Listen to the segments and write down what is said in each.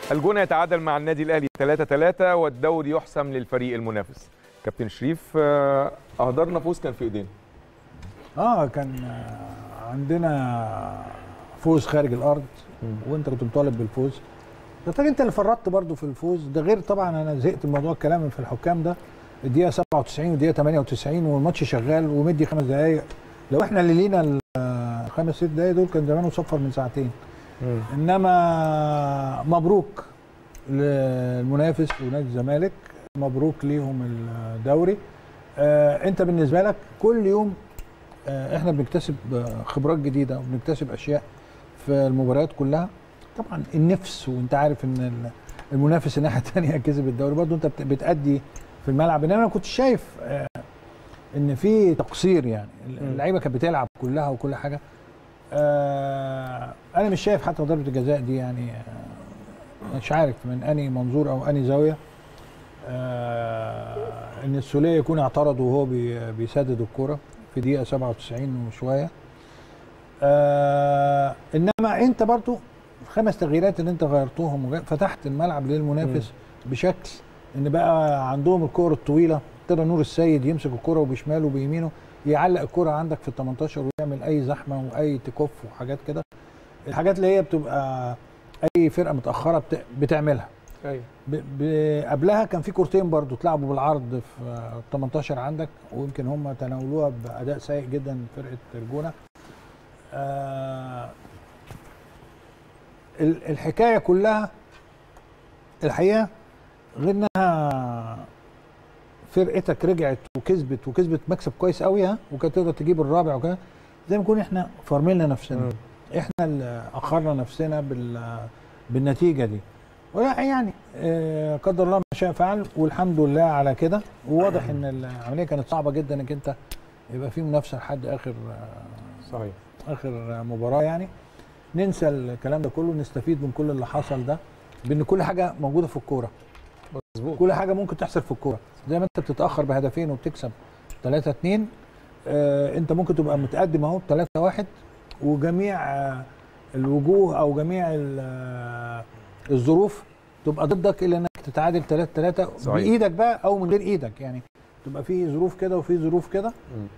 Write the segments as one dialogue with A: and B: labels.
A: الجونه يتعادل مع النادي الاهلي 3 3 والدوري يحسم للفريق المنافس كابتن شريف آه، اهدرنا فوز كان في ايدينا
B: اه كان آه، عندنا فوز خارج الارض وانت كنت مطالب بالفوز ده انت اللي فرطت برضو في الفوز ده غير طبعا انا زهقت من موضوع الكلام في الحكام ده الدقيقه 97 والدقيقه 98 والماتش شغال ومدي خمس دقائق لو احنا اللي لينا الخمس ست دقائق دول كان زمانه صفر من ساعتين انما مبروك للمنافس ونادي الزمالك مبروك ليهم الدوري آه انت بالنسبه لك كل يوم آه احنا بنكتسب خبرات جديده وبنكتسب اشياء في المباريات كلها طبعا النفس وانت عارف ان المنافس الناحيه الثانيه كسب الدوري برضه انت بتادي في الملعب انما انا كنت شايف آه ان في تقصير يعني اللعيبه كانت بتلعب كلها وكل حاجه آه انا مش شايف حتى ضربه الجزاء دي يعني آه مش عارف من اني منظور او اني زاويه آه ان السوليه يكون اعترض وهو بي بيسدد الكره في دقيقه 97 وشويه آه انما انت برضو الخمس تغييرات اللي انت غيرتوهم فتحت الملعب للمنافس م. بشكل ان بقى عندهم الكور الطويله ابتدى نور السيد يمسك الكره وبشماله وبيمينه يعلق الكره عندك في ال 18 ويعمل اي زحمه واي تكف وحاجات كده الحاجات اللي هي بتبقى اي فرقه متاخره بتعملها
A: ايوه
B: قبلها كان في كورتين برضو اتلعبوا بالعرض في 18 عندك ويمكن هم تناولوها باداء سيء جدا فرقه الجونه آه الحكايه كلها الحقيقه غير انها فرقتك رجعت وكسبت وكسبت مكسب كويس قوي ها وكانت تقدر تجيب الرابع وكده زي ما نكون احنا فرملنا نفسنا م. احنا اللي اخرنا نفسنا بال بالنتيجه دي ولا يعني آه قدر الله ما شاء فعل والحمد لله على كده وواضح ان العمليه كانت صعبه جدا انك انت يبقى في منافسه لحد اخر آه
A: صحيح
B: اخر مباراه يعني ننسى الكلام ده كله نستفيد من كل اللي حصل ده بان كل حاجه موجوده في الكوره
A: مظبوط
B: كل حاجه ممكن تحصل في الكوره زي ما انت بتتاخر بهدفين وبتكسب 3 2 آه انت ممكن تبقى متقدم اهو 3 1 وجميع آه الوجوه او جميع آه الظروف تبقى ضدك الا انك تتعادل 3 3 بايدك بقى او من غير ايدك يعني تبقى في ظروف كده وفي ظروف كده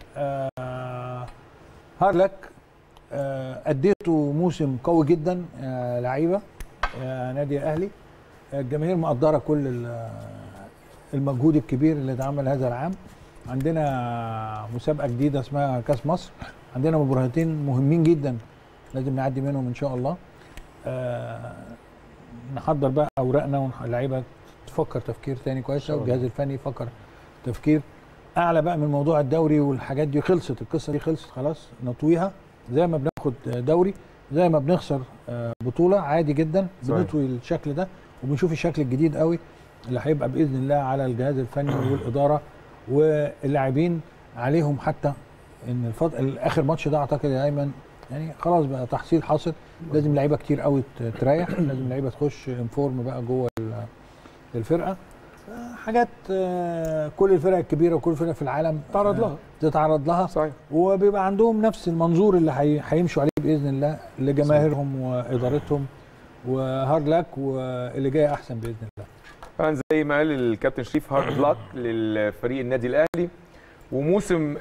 B: آه هارد لك آه اديته موسم قوي جدا آه لعيبه آه نادي الاهلي الجماهير مقدره كل المجهود الكبير اللي اتعمل هذا العام عندنا مسابقه جديده اسمها كاس مصر عندنا مباراتين مهمين جدا لازم نعدي منهم ان شاء الله آه نحضر بقى اوراقنا واللعيبه تفكر تفكير تاني كويس والجهاز الفني يفكر تفكير اعلى بقى من موضوع الدوري والحاجات دي خلصت القصه دي خلصت خلاص نطويها زي ما بناخد دوري زي ما بنخسر بطوله عادي جدا بنطوي الشكل ده وبنشوف الشكل الجديد قوي اللي هيبقى باذن الله على الجهاز الفني والاداره واللاعبين عليهم حتى ان الفض... اخر ماتش ده اعتقد يا ايمن يعني خلاص بقى تحصيل حاصل لازم لعيبه كتير قوي تريح لازم لعيبه تخش انفورم بقى جوه الفرقه حاجات كل الفرق الكبيره وكل فرقه في العالم
A: تتعرض لها
B: تتعرض لها
A: صحيح
B: وبيبقى عندهم نفس المنظور اللي هيمشوا عليه باذن الله لجماهيرهم وادارتهم وهارد لك واللي جاي احسن باذن الله
A: طبعا زي ما قال الكابتن شريف هارد لك للفريق النادي الاهلي وموسم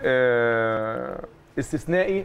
A: استثنائي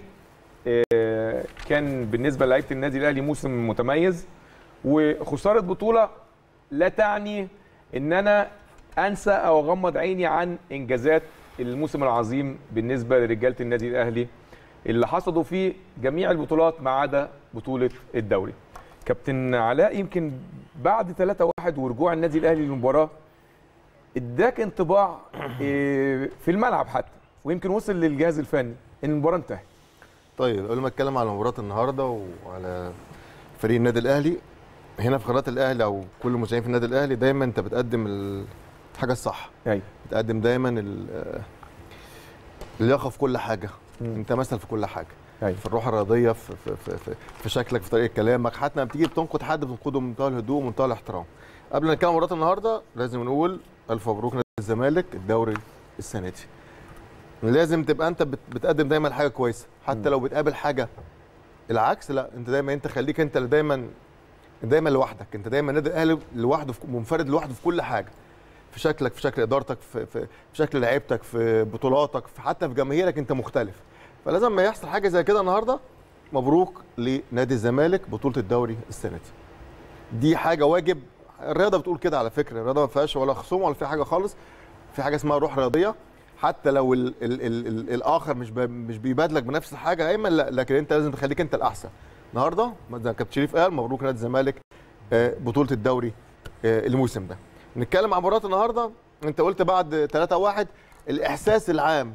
A: كان بالنسبه لعيبه النادي الاهلي موسم متميز وخساره بطوله لا تعني ان انا انسى او اغمض عيني عن انجازات الموسم العظيم بالنسبه لرجاله النادي الاهلي اللي حصدوا فيه جميع البطولات ما عدا بطوله الدوري. كابتن علاء يمكن بعد 3-1 ورجوع النادي الاهلي للمباراه اداك انطباع في الملعب حتى ويمكن وصل للجهاز الفني ان المباراه انتهت.
C: طيب قبل ما اتكلم على مباراه النهارده وعلى فريق النادي الاهلي هنا في قناه الاهلي او كل المذيعين في النادي الاهلي دايما انت بتقدم الحاجه الصح
A: ايوه
C: بتقدم دايما اللياقه في كل حاجه م. انت مثل في كل حاجه
A: أيوة.
C: في الروح الرياضيه في, في, في, في, في شكلك في طريقه كلامك حتى لما بتيجي بتنقد حد بتنقده بمنتهى الهدوء ومنتهى الاحترام قبل ما نتكلم عن مباراه النهارده لازم نقول الف مبروك نادي الزمالك الدوري السنه دي لازم تبقى انت بتقدم دايما حاجه كويسه حتى م. لو بتقابل حاجه العكس لا انت دايما انت خليك انت اللي دايما دايما لوحدك انت دايما النادي الاهلي لوحده في منفرد لوحده في كل حاجه في شكلك في شكل ادارتك في, في, في شكل لعيبتك في بطولاتك في حتى في جماهيرك انت مختلف فلازم ما يحصل حاجه زي كده النهارده مبروك لنادي الزمالك بطوله الدوري السنه دي دي حاجه واجب الرياضه بتقول كده على فكره الرياضه ما فيهاش ولا خصوم ولا في حاجه خالص في حاجه اسمها روح رياضيه حتى لو ال ال ال ال الاخر مش ب- مش بيبادلك بنفس الحاجه ايمن لا لكن انت لازم تخليك انت الاحسن النهارده زي ما كابتن شريف قال مبروك نادي الزمالك آه، بطوله الدوري آه، الموسم ده نتكلم عن مباراه النهارده انت قلت بعد 3-1 الاحساس العام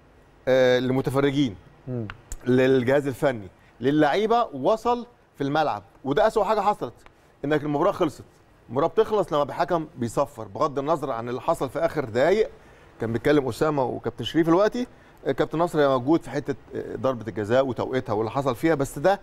C: آه، للمتفرجين للجهاز الفني للعيبه وصل في الملعب وده اسوأ حاجه حصلت انك المباراه خلصت المباراه بتخلص لما الحكم بيصفر بغض النظر عن اللي حصل في اخر دقايق كان بيتكلم اسامه وكابتن شريف دلوقتي آه، كابتن نصر هي موجود في حته آه، ضربه الجزاء وتوقيتها واللي حصل فيها بس ده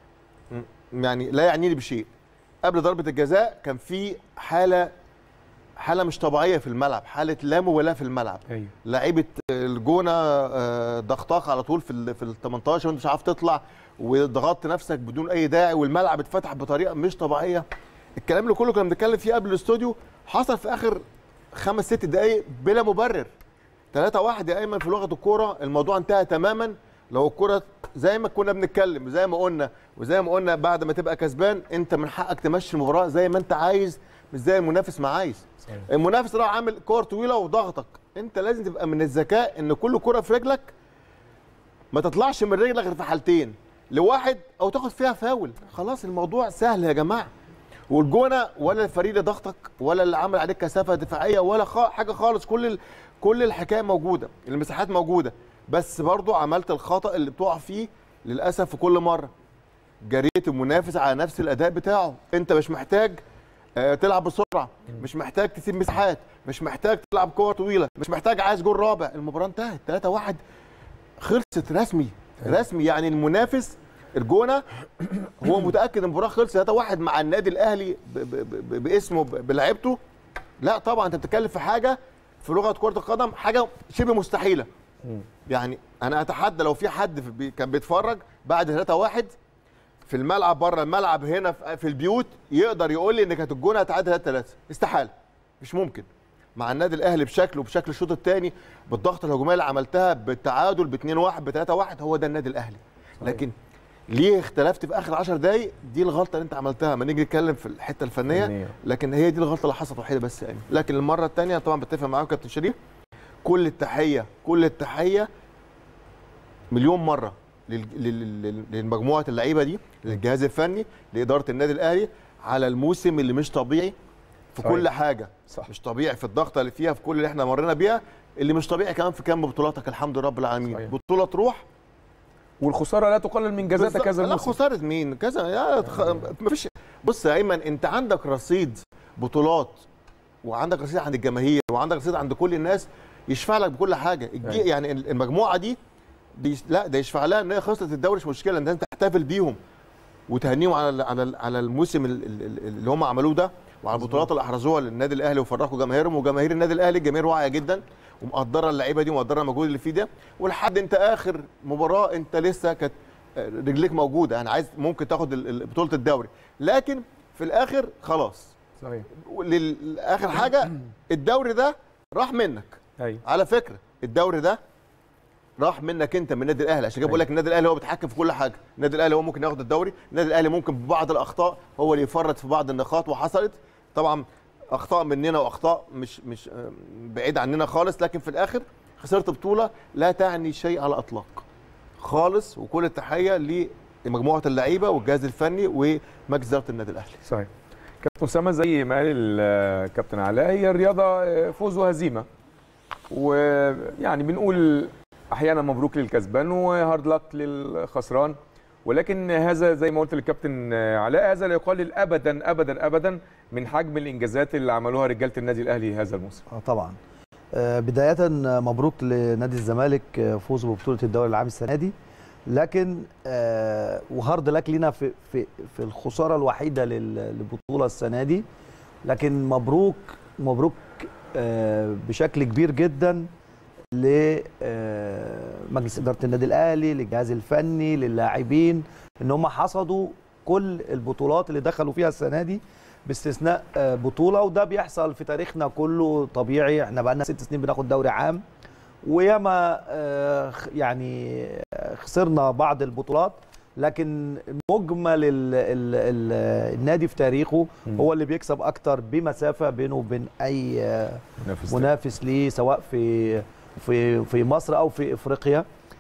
C: م- يعني لا يعنيني بشيء قبل ضربه الجزاء كان في حاله حاله مش طبيعيه في الملعب حاله لا مبالاه في الملعب
A: ايوه
C: لعيبه الجونه آه، ضغطاك على طول في ال في ال 18 وانت مش عارف تطلع وضغطت نفسك بدون اي داعي والملعب اتفتح بطريقه مش طبيعيه الكلام اللي كله كنا بنتكلم فيه قبل الاستوديو حصل في اخر خمس ست دقائق بلا مبرر 3 1 يا ايمن في لغه الكوره الموضوع انتهى تماما لو الكوره زي ما كنا بنتكلم زي ما قلنا وزي ما قلنا بعد ما تبقى كسبان انت من حقك تمشي المباراه زي ما انت عايز مش زي المنافس ما عايز
A: صحيح.
C: المنافس راح عامل كور طويله وضغطك انت لازم تبقى من الذكاء ان كل كره في رجلك ما تطلعش من رجلك غير في حالتين لواحد او تاخد فيها فاول خلاص الموضوع سهل يا جماعه والجونه ولا الفريق اللي ضغطك ولا اللي عمل عليك كثافه دفاعيه ولا خ... حاجه خالص كل ال... كل الحكايه موجوده المساحات موجوده بس برضو عملت الخطا اللي بتقع فيه للاسف في كل مره جريت المنافس على نفس الاداء بتاعه انت مش محتاج آه، تلعب بسرعه مش محتاج تسيب مساحات مش محتاج تلعب كور طويله مش محتاج عايز جول رابع المباراه انتهت 3 1 خلصت رسمي رسمي يعني المنافس الجونه هو متاكد ان المباراه خلصت 3 1 مع النادي الاهلي ب- ب- ب- باسمه ب- بلعيبته لا طبعا انت بتتكلم في حاجه في لغه كره القدم حاجه شبه مستحيله يعني انا اتحدى لو في حد في بي- كان بيتفرج بعد 3 1 في الملعب بره الملعب هنا في في البيوت يقدر يقول لي ان كانت الجونه هتعادل 3 3 استحاله مش ممكن مع النادي الاهلي بشكله وبشكل الشوط الثاني بالضغط الهجوميه اللي عملتها بالتعادل ب 2 1 ب 3 1 هو ده النادي الاهلي لكن ليه اختلفت في اخر 10 دقايق دي الغلطه اللي انت عملتها ما نيجي نتكلم في الحته الفنيه
A: فنية.
C: لكن هي دي الغلطه اللي حصلت وحيده بس يعني لكن المره الثانيه طبعا بتفق معاك كابتن شريف كل التحيه كل التحيه مليون مره لل- لل- لل- لمجموعه اللعيبه دي للجهاز الفني لاداره النادي الاهلي على الموسم اللي مش طبيعي في
A: صحيح.
C: كل حاجه
A: صح.
C: مش طبيعي في الضغطه اللي فيها في كل اللي احنا مرينا بيها اللي مش طبيعي كمان في كام بطولاتك الحمد لله رب العالمين
A: صحيح.
C: بطوله تروح
A: والخساره لا تقلل من جزاتك
C: بالظبط.
A: هذا
C: لا
A: الموسم
C: خساره مين كذا يا تخ... مفيش بص يا ايمن انت عندك رصيد بطولات وعندك رصيد عند الجماهير وعندك رصيد عند كل الناس يشفع لك بكل حاجه الجي...
A: أيوة.
C: يعني المجموعه دي دي لا ده يشفع لها ان هي خسرت الدوري مش مشكله انت تحتفل بيهم وتهنيهم على ال- على ال- على الموسم ال- ال- ال- اللي هم عملوه ده وعلى البطولات اللي احرزوها للنادي الاهلي وفرحوا جماهيرهم وجماهير النادي الاهلي جماهير واعيه جدا ومقدره اللعيبه دي ومقدره المجهود اللي فيه ده ولحد انت اخر مباراه انت لسه كانت آه، رجليك موجوده يعني عايز ممكن تاخد ال- ال- بطوله الدوري لكن في الاخر خلاص
A: صحيح
C: اخر حاجه الدوري ده راح منك
A: ايوه
C: على فكره الدوري ده راح منك انت من النادي الاهلي عشان كده بقول لك النادي الاهلي هو بيتحكم في كل حاجه النادي الاهلي هو ممكن ياخد الدوري النادي الاهلي ممكن ببعض الاخطاء هو اللي يفرط في بعض النقاط وحصلت طبعا اخطاء مننا واخطاء مش مش آم، بعيد عننا خالص لكن في الاخر خسرت بطوله لا تعني شيء على الاطلاق خالص وكل التحيه لمجموعه اللعيبه والجهاز الفني ومجلس اداره النادي الاهلي
A: صحيح كابتن اسامه زي ما قال الكابتن علاء هي الرياضه فوز وهزيمه ويعني بنقول احيانا مبروك للكسبان وهارد لك للخسران ولكن هذا زي ما قلت للكابتن علاء هذا لا يقلل ابدا ابدا ابدا من حجم الانجازات اللي عملوها رجاله النادي الاهلي هذا الموسم
D: اه طبعا آه، بداية آه، مبروك لنادي الزمالك آه، فوزه ببطولة الدوري العام السنة دي لكن آه، وهارد لك لينا في في في الخسارة الوحيدة لل- للبطولة السنة دي لكن مبروك مبروك آه، بشكل كبير جدا لمجلس إدارة النادي الأهلي للجهاز الفني للاعبين إن هم حصدوا كل البطولات اللي دخلوا فيها السنه دي باستثناء آه، بطوله وده بيحصل في تاريخنا كله طبيعي احنا بقالنا ست سنين بناخد دوري عام وياما آه، خ- يعني آه، خسرنا بعض البطولات لكن مجمل ال ال ال النادي في تاريخه هو اللي بيكسب اكتر بمسافه بينه وبين اي آه،
A: منافس
D: منافس ليه سواء في في في مصر او في افريقيا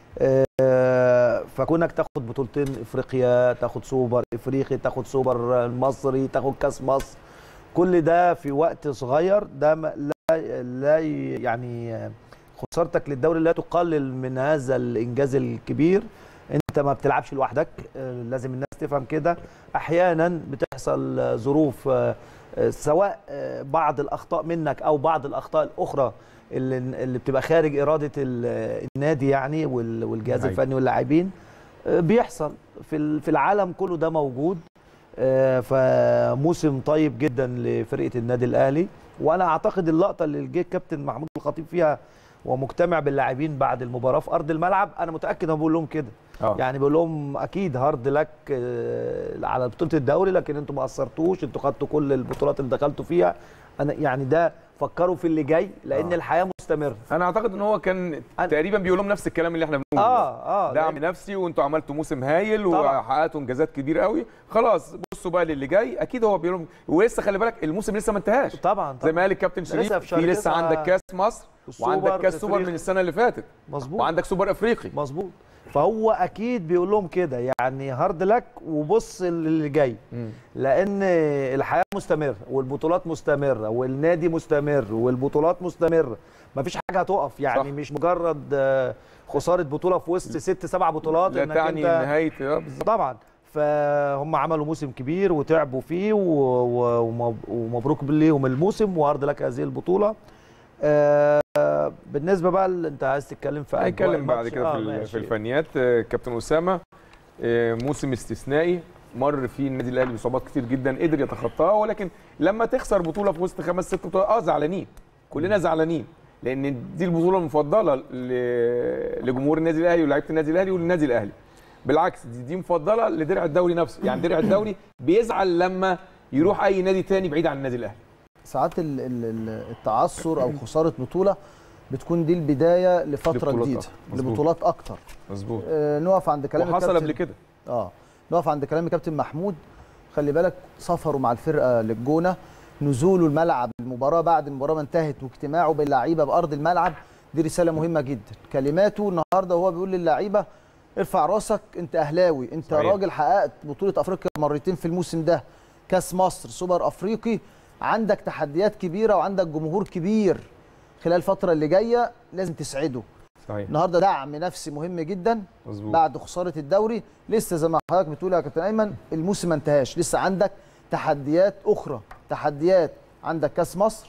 D: آه، فكونك تاخد بطولتين افريقيا تاخد سوبر افريقي تاخد سوبر مصري تاخد كاس مصر كل ده في وقت صغير ده ما- لا لا ي- يعني آه، خسارتك للدوري لا تقلل من هذا الانجاز الكبير انت ما بتلعبش لوحدك آه، لازم الناس تفهم كده احيانا بتحصل آه، ظروف آه، آه، سواء آه، بعض الاخطاء منك او بعض الاخطاء الاخرى اللي اللي بتبقى خارج اراده ال- النادي يعني وال- والجهاز
A: أيوة.
D: الفني واللاعبين آه، بيحصل في ال- في العالم كله ده موجود آه، فموسم طيب جدا لفرقه النادي الاهلي وانا اعتقد اللقطه اللي جه الكابتن محمود الخطيب فيها ومجتمع باللاعبين بعد المباراه في ارض الملعب انا متاكد هو بيقول لهم كده
A: اه
D: يعني بيقول لهم اكيد هارد لك آه، على بطوله الدوري لكن انتوا ما قصرتوش انتوا خدتوا كل البطولات اللي دخلتوا فيها انا يعني ده فكروا في اللي جاي لان
A: آه.
D: الحياه مستمره
A: انا اعتقد ان هو كان
D: أنا-
A: تقريبا بيقول لهم نفس الكلام اللي احنا بنقوله ده.
D: اه اه
A: دعم
D: لأن-
A: نفسي وانتوا عملتوا موسم هايل
D: طبعاً.
A: وحققتوا انجازات كبيره قوي خلاص بصوا بقى للي جاي اكيد هو بيقول لهم ولسه خلي بالك الموسم لسه ما انتهاش
D: طبعا
A: زي
D: طبعا
A: ما قال الكابتن
D: ده
A: شريف
D: لسه في شهر
A: في لسه
D: تسعة
A: عندك كاس مصر
D: والسوبر
A: وعندك كاس سوبر
D: الإفريقي.
A: من السنه اللي فاتت
D: مظبوط
A: وعندك سوبر افريقي
D: مظبوط فهو اكيد بيقول لهم كده يعني هارد لك وبص اللي جاي لان الحياه مستمره والبطولات مستمره والنادي مستمر والبطولات مستمره مفيش حاجه هتقف يعني
A: صح.
D: مش مجرد آه، خساره بطوله في وسط ست سبع بطولات
A: لا
D: انك
A: تعني
D: انت
A: نهايه آه، بالظبط.
D: طبعا فهم عملوا موسم كبير وتعبوا فيه و- و- ومب- ومبروك ليهم الموسم وعرض لك هذه البطوله آه، بالنسبه بقى ل- انت عايز تتكلم في أجواء
A: هنتكلم بعد
D: الماتش؟
A: كده في,
D: آه،
A: ال-
D: ماشي.
A: في الفنيات آه، كابتن اسامه آه، موسم استثنائي مر فيه النادي الاهلي بصعوبات كتير جدا قدر يتخطاها ولكن لما تخسر بطوله في وسط خمس ست بطولات اه زعلانين كلنا زعلانين لان دي البطوله المفضله ل- لجمهور النادي الاهلي ولاعيبه النادي الاهلي وللنادي الاهلي بالعكس دي, دي مفضله لدرع الدوري نفسه يعني درع الدوري بيزعل لما يروح اي نادي تاني بعيد عن النادي الاهلي
E: ساعات ال- ال- ال- التعثر او خساره بطوله بتكون دي البدايه لفتره
A: لبطولات
E: جديده
A: أكتر. مظبوط.
E: لبطولات اكتر
A: مظبوط
E: آه نقف عند كلام
A: وحصل
E: الكابتن-
A: قبل كده
E: اه نقف عند كلام الكابتن محمود خلي بالك سفره مع الفرقه للجونه نزوله الملعب المباراه بعد المباراه ما انتهت واجتماعه باللعيبه بارض الملعب دي رساله مهمه جدا كلماته النهارده وهو بيقول للعيبه ارفع راسك انت اهلاوي انت
A: صحيح.
E: راجل حققت بطوله افريقيا مرتين في الموسم ده كاس مصر سوبر افريقي عندك تحديات كبيره وعندك جمهور كبير خلال الفتره اللي جايه لازم تسعده
A: صحيح
E: النهارده دعم نفسي مهم جدا
A: مظبوط
E: بعد خساره الدوري لسه زي ما حضرتك بتقول يا كابتن ايمن الموسم ما انتهاش لسه عندك تحديات اخرى تحديات عندك كاس مصر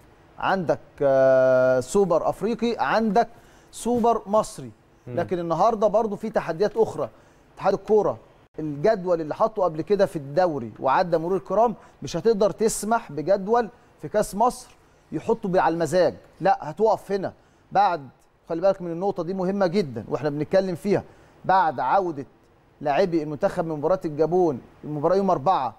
E: عندك آه، سوبر افريقي عندك سوبر مصري لكن النهارده برضو في تحديات اخرى اتحاد الكوره الجدول اللي حطه قبل كده في الدوري وعدى مرور الكرام مش هتقدر تسمح بجدول في كاس مصر يحطه على المزاج لا هتقف هنا بعد خلي بالك من النقطه دي مهمه جدا واحنا بنتكلم فيها بعد عوده لاعبي المنتخب من مباراه الجابون المباراه يوم أربعة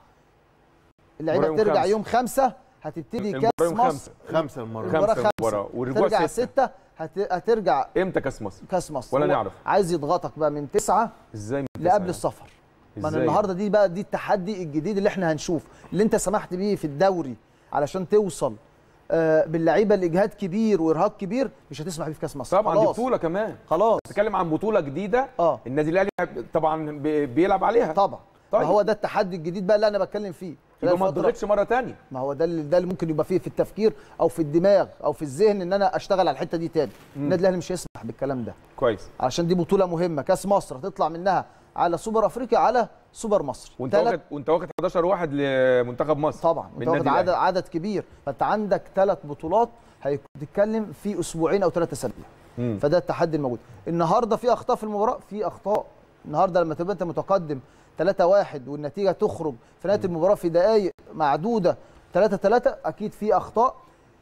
E: اللعيبه
A: المباراة يوم
E: ترجع
A: خمسة.
E: يوم خمسة هتبتدي
A: المباراة
E: كاس
A: يوم
E: مصر
A: خمسة.
C: خمسه المره
E: المباراة
A: خمسة
E: خمسة.
A: مباراة والرجوع
E: ترجع
A: ستة
E: ستة هت... هترجع
A: امتى كاس مصر؟
E: كاس مصر
A: ولا
E: هو
A: نعرف.
E: عايز يضغطك بقى من تسعة
A: ازاي من
E: لقبل
A: تسعة؟
E: السفر ما أنا
A: إزاي؟
E: النهارده دي بقى دي التحدي الجديد اللي احنا هنشوف اللي انت سمحت بيه في الدوري علشان توصل آه باللعيبه لاجهاد كبير وارهاق كبير مش هتسمح بيه في كاس مصر
A: طبعا دي
E: خلاص
A: بطوله كمان
E: خلاص
A: بتتكلم عن بطوله جديده
E: اه
A: النادي الاهلي طبعا بي- بيلعب عليها
E: طبعا
A: طيب.
E: طيب. هو ده التحدي الجديد بقى اللي انا بتكلم فيه خلال
A: يبقى ما
E: الفترة-
A: تضغطش مره ثانيه
E: ما هو ده اللي ده اللي ممكن يبقى فيه في التفكير او في الدماغ او في الذهن ان انا اشتغل على الحته دي تاني النادي الاهلي مش هيسمح بالكلام ده
A: كويس
E: علشان دي بطوله مهمه كاس مصر هتطلع منها على سوبر افريقيا على سوبر مصر
A: وانت
E: تلات-
A: واخد وانت واخد 11 واحد لمنتخب مصر
E: طبعا
A: من
E: انت واخد
A: النادي
E: عدد
A: الأهلي.
E: عدد كبير فانت عندك ثلاث بطولات هتتكلم في اسبوعين او ثلاث اسابيع
A: مم.
E: فده التحدي الموجود النهارده في اخطاء في المباراه في اخطاء النهارده لما تبقى انت متقدم 3 1 والنتيجه تخرج في نهايه المباراه في دقائق معدوده 3 3 اكيد في اخطاء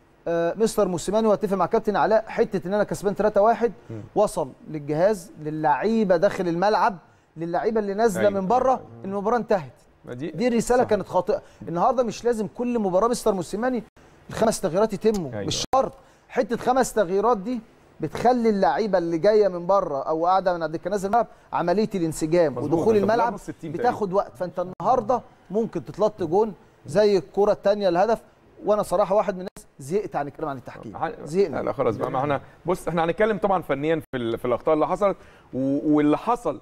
E: آه مستر موسيماني واتفق مع كابتن علاء حته ان انا كسبان 3 1 وصل للجهاز للعيبه داخل الملعب للعيبه اللي نازله
A: أيوة،
E: من بره
A: أيوة،
E: ان المباراه انتهت
A: ما دي
E: دي الرساله
A: صح.
E: كانت خاطئه النهارده مش لازم كل مباراه مستر موسيماني الخمس تغييرات يتموا
A: أيوة.
E: مش شرط حته خمس تغييرات دي بتخلي اللعيبه اللي جايه من بره او قاعده من عند الكناز الملعب عمليه الانسجام
A: مظبوط.
E: ودخول
A: أنت
E: الملعب
A: بتلعب 60
E: بتاخد وقت فانت النهارده ممكن تتلط جون زي الكره الثانيه الهدف وانا صراحه واحد من الناس زهقت عن الكلام عن التحكيم
A: ح-
E: زهقنا
A: لا, لا خلاص بقى ما احنا بص احنا هنتكلم طبعا فنيا في ال- في الاخطاء اللي حصلت و- واللي حصل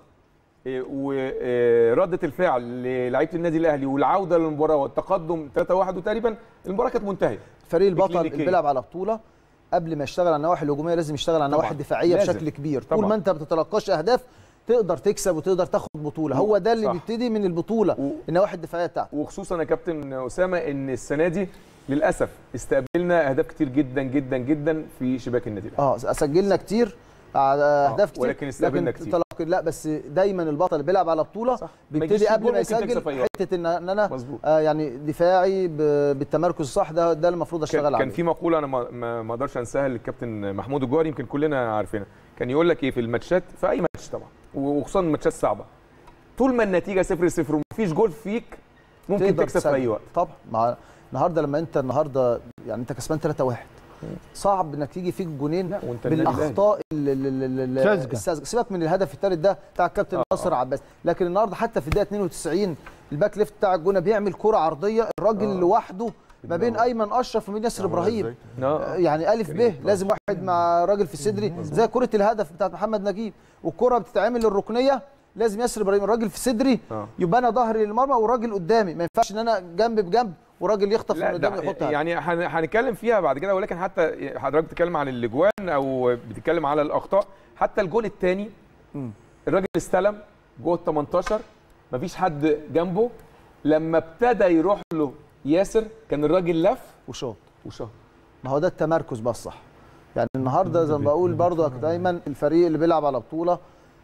A: ورده الفعل للعيبه النادي الاهلي والعوده للمباراه والتقدم 3-1 وتقريبا المباراه كانت منتهيه
E: الفريق البطل
A: إكلينيكية.
E: اللي بيلعب على بطوله قبل ما يشتغل على النواحي الهجوميه لازم يشتغل على النواحي
A: طبعاً.
E: الدفاعيه
A: لازم.
E: بشكل كبير طول
A: طبعاً.
E: ما انت ما بتتلقاش اهداف تقدر تكسب وتقدر تاخد بطوله هو ده اللي
A: صح.
E: بيبتدي من البطوله
A: و-
E: النواحي الدفاعيه بتاعتك
A: وخصوصا يا كابتن اسامه ان السنه دي للاسف استقبلنا اهداف كتير جدا جدا جدا في شباك النادي الاهلي
E: اه سجلنا كتير على اهداف كتير
A: ولكن استقبلنا
E: لكن
A: كتير.
E: تلقي لا بس دايما البطل اللي بيلعب على بطوله
A: صح. ما يجيش
E: بيبتدي
A: في
E: قبل
A: جول
E: ما
A: ممكن تكسب في
E: يسجل
A: أي وقت.
E: حته ان ان انا
A: مظبوط
E: آه يعني دفاعي ب- بالتمركز الصح ده ده اللي المفروض اشتغل
A: كان,
E: عليه
A: كان في مقوله انا ما- ما ما اقدرش انساها للكابتن محمود الجوهري يمكن كلنا عارفينها كان يقول لك ايه في الماتشات في اي ماتش طبعا وخصوصا الماتشات الصعبه طول ما النتيجه 0 0 ومفيش جول فيك ممكن
E: تقدر
A: تكسب في
E: تسجل.
A: اي وقت
E: طبعا مع النهارده لما انت النهارده يعني انت كسبان 3 1 صعب انك تيجي فيك جونين
A: لا وانت النادي الأهلي.
E: بالاخطاء ال- ال- ال- ال-
B: ساذجة.
E: الساذجه سيبك من الهدف الثالث ده بتاع الكابتن
A: آه،
E: ناصر عباس لكن النهارده حتى في الدقيقه 92 الباك ليفت بتاع الجونه بيعمل كره عرضيه الراجل
A: آه.
E: لوحده ما بين ايمن اشرف ومين ياسر ابراهيم
A: آه.
E: يعني الف ب لازم واحد مع راجل في الصدري زي كره الهدف بتاعت محمد نجيب والكره بتتعمل للركنيه لازم ياسر ابراهيم الراجل في صدري
A: آه.
E: يبقى انا ظهري للمرمى والراجل قدامي ما ينفعش ان انا جنب بجنب وراجل يخطف من
A: لا
E: قدامي
A: ده
E: ويحط هدف.
A: يعني هن- هنتكلم فيها بعد كده ولكن حتى حضرتك بتتكلم عن الاجوان او بتتكلم على الاخطاء حتى الجول الثاني
E: مم.
A: الراجل استلم جوه ال 18 مفيش حد جنبه لما ابتدى يروح له ياسر كان الراجل لف
E: وشوط
A: وشاط
E: ما هو ده التمركز بقى الصح يعني النهارده زي ما بقول برضه دايما الفريق اللي بيلعب على بطوله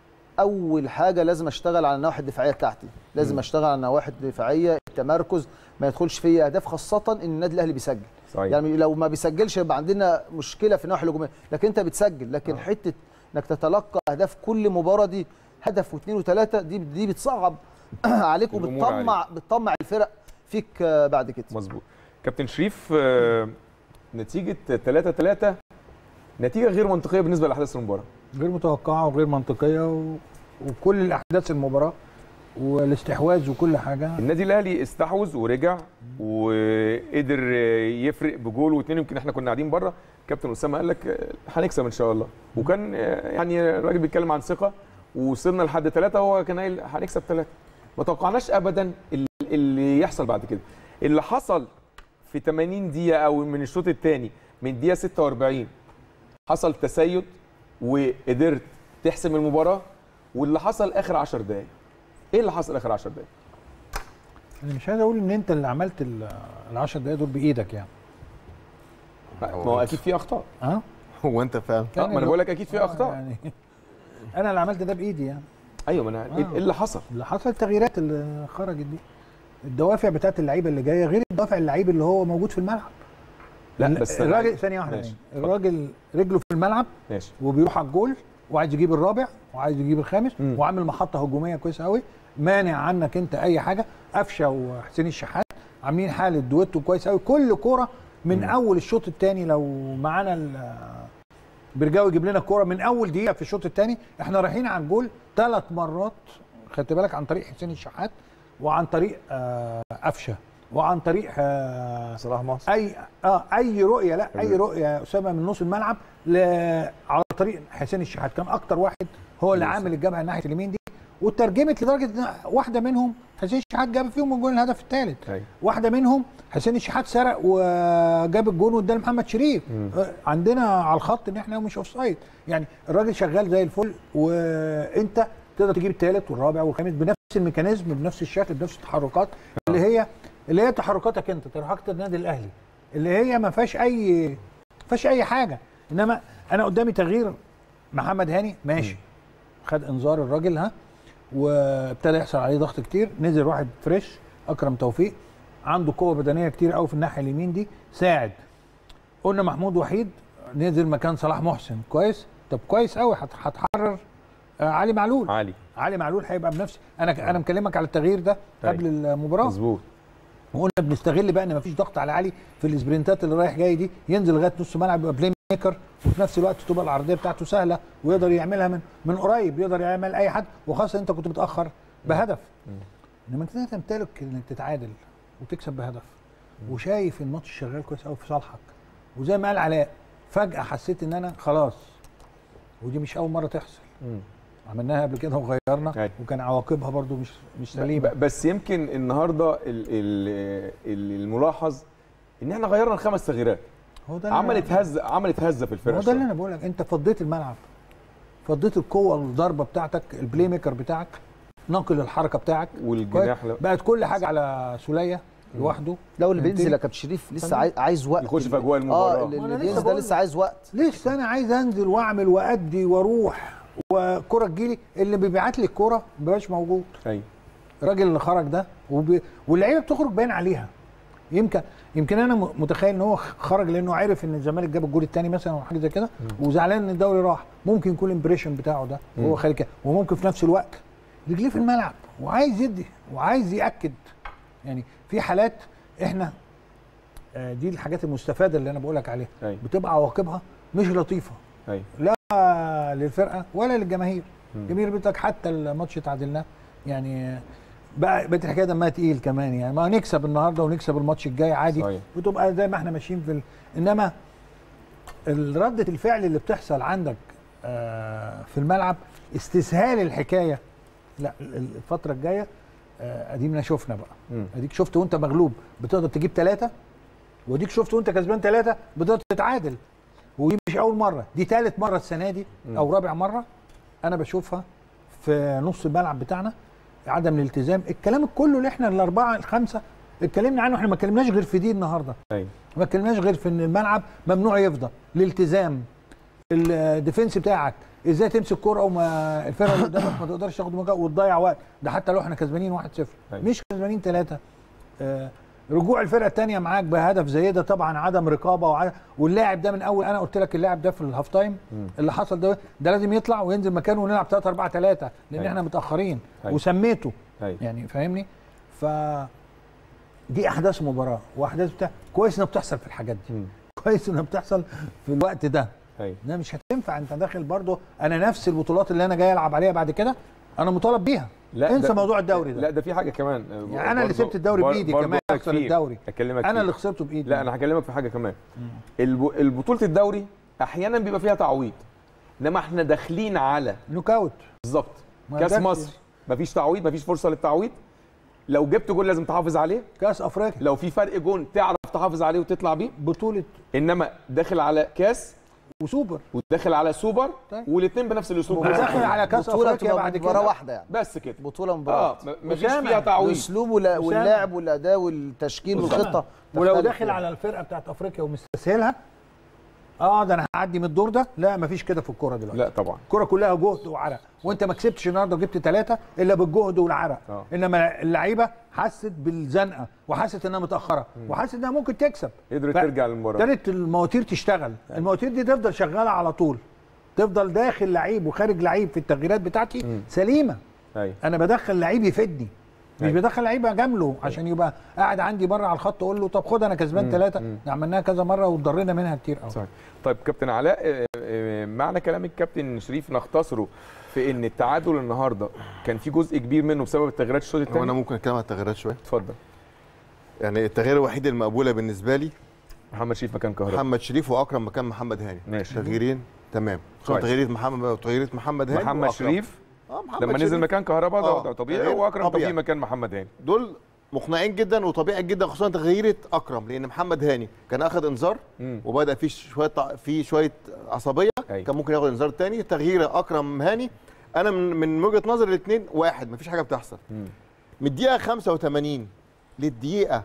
E: اول حاجه لازم اشتغل على النواحي الدفاعيه بتاعتي لازم اشتغل على النواحي الدفاعيه التمركز ما يدخلش فيا اهداف خاصه ان النادي الاهلي بيسجل
A: صحيح
E: يعني لو ما بيسجلش يبقى عندنا مشكله في الناحيه الهجوميه لكن انت بتسجل لكن
A: آه.
E: حته انك تتلقى اهداف كل مباراه دي هدف واثنين وثلاثه دي دي بتصعب عليك
A: الأمور
E: وبتطمع بتطمع الفرق فيك آه، بعد كده
A: مظبوط كابتن شريف آه، نتيجه 3 3 نتيجه غير منطقيه بالنسبه لاحداث المباراه
B: غير متوقعه وغير منطقيه و... وكل الاحداث المباراه والاستحواذ وكل حاجه
A: النادي الاهلي استحوذ ورجع وقدر يفرق بجول واثنين يمكن احنا كنا قاعدين بره كابتن اسامه قال لك آه، هنكسب ان شاء الله وكان آه، يعني الراجل بيتكلم عن ثقه ووصلنا لحد ثلاثه وهو كان قايل هنكسب ثلاثه ما توقعناش ابدا ال- اللي يحصل بعد كده اللي حصل في 80 دقيقه او من الشوط الثاني من دقيقه 46 حصل تسيد وقدرت تحسم المباراه واللي حصل اخر 10 دقائق ايه اللي حصل اخر 10 دقائق
B: انا مش عايز اقول ان انت اللي عملت ال 10 دقايق دول بايدك يعني
A: ما هو اكيد في اخطاء
B: ها
C: هو انت فعلا
A: اه ما انا بقول لك اكيد في
B: آه،
A: اخطاء
B: يعني انا اللي عملت ده بايدي يعني
A: ايوه ما انا ايه
B: آه.
A: إيه اللي حصل
B: اللي حصل التغييرات اللي خرجت دي الدوافع بتاعت اللعيبه اللي جايه غير الدوافع اللعيب اللي هو موجود في الملعب
A: لا بس أنا
B: الراجل
A: عايز-
B: ثانيه واحده
A: ماشي.
B: يعني. الراجل رجله في الملعب
A: ماشي
B: وبيروح على الجول وعايز يجيب الرابع وعايز يجيب الخامس
A: مم.
B: وعامل محطه هجوميه كويسه قوي مانع عنك انت اي حاجه قفشه وحسين الشحات عاملين حاله دويتو كويس قوي كل كوره من
A: مم.
B: اول الشوط الثاني لو معانا ال- برجاوي يجيب لنا الكوره من اول دقيقه في الشوط الثاني احنا رايحين على الجول ثلاث مرات خدت بالك عن طريق حسين الشحات وعن طريق آه، قفشه وعن طريق آه،
D: صلاح محسن
B: اي اه اي رؤيه لا اي رؤيه يا اسامه من نص الملعب ل... على طريق حسين الشحات كان اكتر واحد هو اللي عامل الجبهه ناحيه اليمين دي وترجمت لدرجه ان واحده منهم حسين الشحات جاب فيهم الجول الهدف الثالث
A: ايوه
B: واحده منهم حسين الشحات سرق وجاب الجول واداه لمحمد شريف
A: مم.
B: آه، عندنا على الخط ان احنا مش اوف سايد يعني الراجل شغال زي الفل وانت تقدر تجيب الثالث والرابع والخامس بنفس الميكانيزم بنفس الشكل بنفس التحركات اللي هي اللي هي تحركاتك انت تحركات النادي الاهلي اللي هي ما فيهاش اي ما فيهاش اي حاجه انما انا قدامي تغيير محمد هاني ماشي خد انذار الراجل ها وابتدى يحصل عليه ضغط كتير نزل واحد فريش اكرم توفيق عنده قوه بدنيه كتير قوي في الناحيه اليمين دي ساعد قلنا محمود وحيد نزل مكان صلاح محسن كويس طب كويس قوي هت- هتحرر آه علي معلول
A: عالي
B: علي معلول هيبقى بنفس انا انا مكلمك على التغيير ده
A: أيوة.
B: قبل المباراه
A: مظبوط
B: وقلنا بنستغل بقى ان مفيش ضغط على علي في الاسبرنتات اللي رايح جاي دي ينزل لغايه نص ملعب يبقى بلاي ميكر وفي نفس الوقت تبقى العرضيه بتاعته سهله ويقدر يعملها من من قريب يقدر يعمل اي حد وخاصه انت كنت متاخر بهدف انما انت تمتلك انك تتعادل وتكسب بهدف وشايف الماتش شغال كويس قوي في صالحك وزي ما قال علاء فجاه حسيت ان انا خلاص ودي مش اول مره تحصل
A: مم.
B: عملناها قبل كده وغيرنا
A: أيوة.
B: وكان عواقبها برضو مش مش سليمه
A: ب- بس يمكن النهارده ال- ال- ال- الملاحظ ان احنا غيرنا الخمس تغييرات
B: هو ده اللي
A: عملت هزه عملت هزه في الفرقه
B: هو ده اللي
A: شوية.
B: انا بقول لك انت فضيت الملعب فضيت القوه الضربه بتاعتك البلاي ميكر بتاعك ناقل الحركه بتاعك
A: والجناح
B: كويس؟ بقت كل حاجه على سوليه لوحده
E: لو اللي
B: فهمتني؟
E: بينزل يا كابتن شريف لسه عايز, عايز وقت
A: يخش في أجواء المباراة.
E: اه
B: ما
E: اللي
B: أنا لسه
E: بينزل ده
B: بقول
E: لسه عايز وقت
B: لسه انا عايز انزل واعمل وادي واروح وكره تجيلي اللي بيبعت لي الكوره ما بيبقاش موجود
A: ايوه
B: الراجل اللي خرج ده وبي... واللعيبه بتخرج باين عليها يمكن يمكن انا م- متخيل ان هو خرج لانه عارف ان الزمالك جاب الجول الثاني مثلا او حاجه زي كده وزعلان ان الدوري راح ممكن يكون الامبريشن بتاعه ده وهو خارج كده وممكن في نفس الوقت رجليه في الملعب وعايز يدي وعايز ياكد يعني في حالات احنا آه، دي الحاجات المستفاده اللي انا بقول لك عليها
A: ايوه
B: بتبقى عواقبها مش لطيفه
A: ايوه
B: لا للفرقه ولا للجماهير
A: مم.
B: الجماهير بتقول لك حتى الماتش تعادلناه يعني بقى بقت الحكايه دمها تقيل كمان يعني ما نكسب النهارده ونكسب الماتش الجاي عادي
A: صحيح.
B: وتبقى زي ما احنا ماشيين في ال... انما ردة الفعل اللي بتحصل عندك آه، في الملعب استسهال الحكايه لا ال- الفتره الجايه آه، ادينا شفنا بقى
A: مم.
B: اديك شفت وانت مغلوب بتقدر تجيب ثلاثه واديك شفت وانت كسبان ثلاثه بتقدر تتعادل ودي مش اول مره دي ثالث مره السنه دي او رابع مره انا بشوفها في نص الملعب بتاعنا عدم الالتزام الكلام كله اللي احنا الاربعه الخمسه اتكلمنا عنه احنا ما اتكلمناش غير في دي النهارده
A: ايوه
B: ما اتكلمناش غير في ان الملعب ممنوع يفضى الالتزام الديفنس بتاعك ازاي تمسك كرة وما الفرقه اللي قدامك ما تقدرش تاخد مجا وتضيع وقت ده حتى لو احنا كسبانين 1-0
A: أيوة.
B: مش كسبانين 3 آه رجوع الفرقه الثانيه معاك بهدف زي ده طبعا عدم رقابه وعدم واللاعب ده من اول انا قلت لك اللاعب ده في الهاف تايم
A: مم.
B: اللي حصل ده ده لازم يطلع وينزل مكانه ونلعب 3 4 3 لان
A: أيوة.
B: احنا متاخرين
A: أيوة.
B: وسميته
A: ايوه
B: يعني فاهمني ف دي احداث مباراه واحداث بتاع كويس انها بتحصل في الحاجات دي
A: مم.
B: كويس انها بتحصل في الوقت ده
A: ايوه
B: ده مش هتنفع انت داخل برضه انا نفس البطولات اللي انا جاي العب عليها بعد كده انا مطالب بيها
A: لا
B: انسى
A: ده-
B: موضوع الدوري ده
A: لا ده في حاجه كمان
B: يعني انا اللي
A: برضه-
B: سبت الدوري
A: بر-
B: بايدي
A: برضه
B: كمان
A: أقولك
B: اخسر
A: فيه.
B: الدوري
A: اكلمك
B: انا
A: فيه.
B: اللي خسرته بايدي
A: لا انا هكلمك في حاجه كمان الب- البطوله الدوري احيانا بيبقى فيها تعويض انما احنا داخلين على
B: نوك اوت
A: بالظبط
B: ما
A: كاس
B: ده-
A: مصر مفيش تعويض مفيش فرصه للتعويض لو جبت جول لازم تحافظ عليه
B: كاس افريقيا
A: لو في فرق جون تعرف تحافظ عليه وتطلع بيه
B: بطوله
A: انما داخل على كاس
B: وسوبر
A: وداخل على سوبر
B: طيب.
A: والاثنين بنفس الاسلوب
B: وداخل على كاس
E: بطوله
B: افريقيا
E: تبقى
B: بعد
E: مباراه
B: كده
E: واحده يعني
A: بس كده
E: بطوله
A: اه
E: مباراه
A: م- مفيش
B: أسامة.
A: فيها تعويض
E: الاسلوب ولا-
B: أسامة.
E: واللعب والاداء والتشكيل والخطه
B: ولو
E: تختلف
B: داخل
E: يعني.
B: على الفرقه بتاعت افريقيا ومستسهلها اه ده انا هعدي من الدور ده لا مفيش كده في الكوره دلوقتي
A: لا طبعا
B: الكوره كلها جهد وعرق وانت ما كسبتش النهارده وجبت ثلاثه الا بالجهد والعرق
A: آه.
B: انما اللعيبه حست بالزنقه وحست انها متاخره وحست انها ممكن تكسب
A: قدرت
B: ف-
A: ترجع للمباراه
B: ابتدت المواتير تشتغل المواتير دي تفضل شغاله على طول تفضل داخل لعيب وخارج لعيب في التغييرات بتاعتي
A: مم.
B: سليمه
A: ايوه
B: انا بدخل لعيب يفيدني مش
A: أيوة.
B: بدخل لعيب اجامله عشان يبقى قاعد عندي بره على الخط اقول له طب خد انا كسبان
A: مم.
B: ثلاثه
A: مم.
B: عملناها كذا مره واتضرينا منها كتير قوي
A: صحيح طيب كابتن علاء آه، آه، معنى كلام الكابتن شريف نختصره في ان التعادل النهارده كان في جزء كبير منه بسبب التغييرات الشوط
C: هو انا
A: الثاني
C: ممكن اتكلم عن التغييرات شويه
A: اتفضل
C: يعني التغيير الوحيد المقبوله بالنسبه لي
A: محمد شريف مكان كهرباء
C: محمد شريف واكرم مكان محمد هاني
A: ماشي
C: تغييرين تمام
A: كويس.
C: تغيير محمد وتغيير محمد هاني
A: محمد
C: وأكرم.
A: شريف
C: اه محمد
A: لما نزل
C: شريف.
A: مكان كهرباء ده
C: آه.
A: ده طبيعي
C: تغيير
A: واكرم
C: طبيعي.
A: طبيعي مكان محمد هاني
C: دول مقنعين جدا وطبيعي جدا خصوصا تغييره اكرم لان محمد هاني كان اخذ انذار
A: مم.
C: وبدا في شويه في شويه عصبيه
A: أيوة.
C: كان ممكن ياخد انذار تاني تغيير اكرم هاني انا من من وجهه نظري الاثنين واحد مفيش حاجه بتحصل
A: مم.
C: من الدقيقه 85 للدقيقه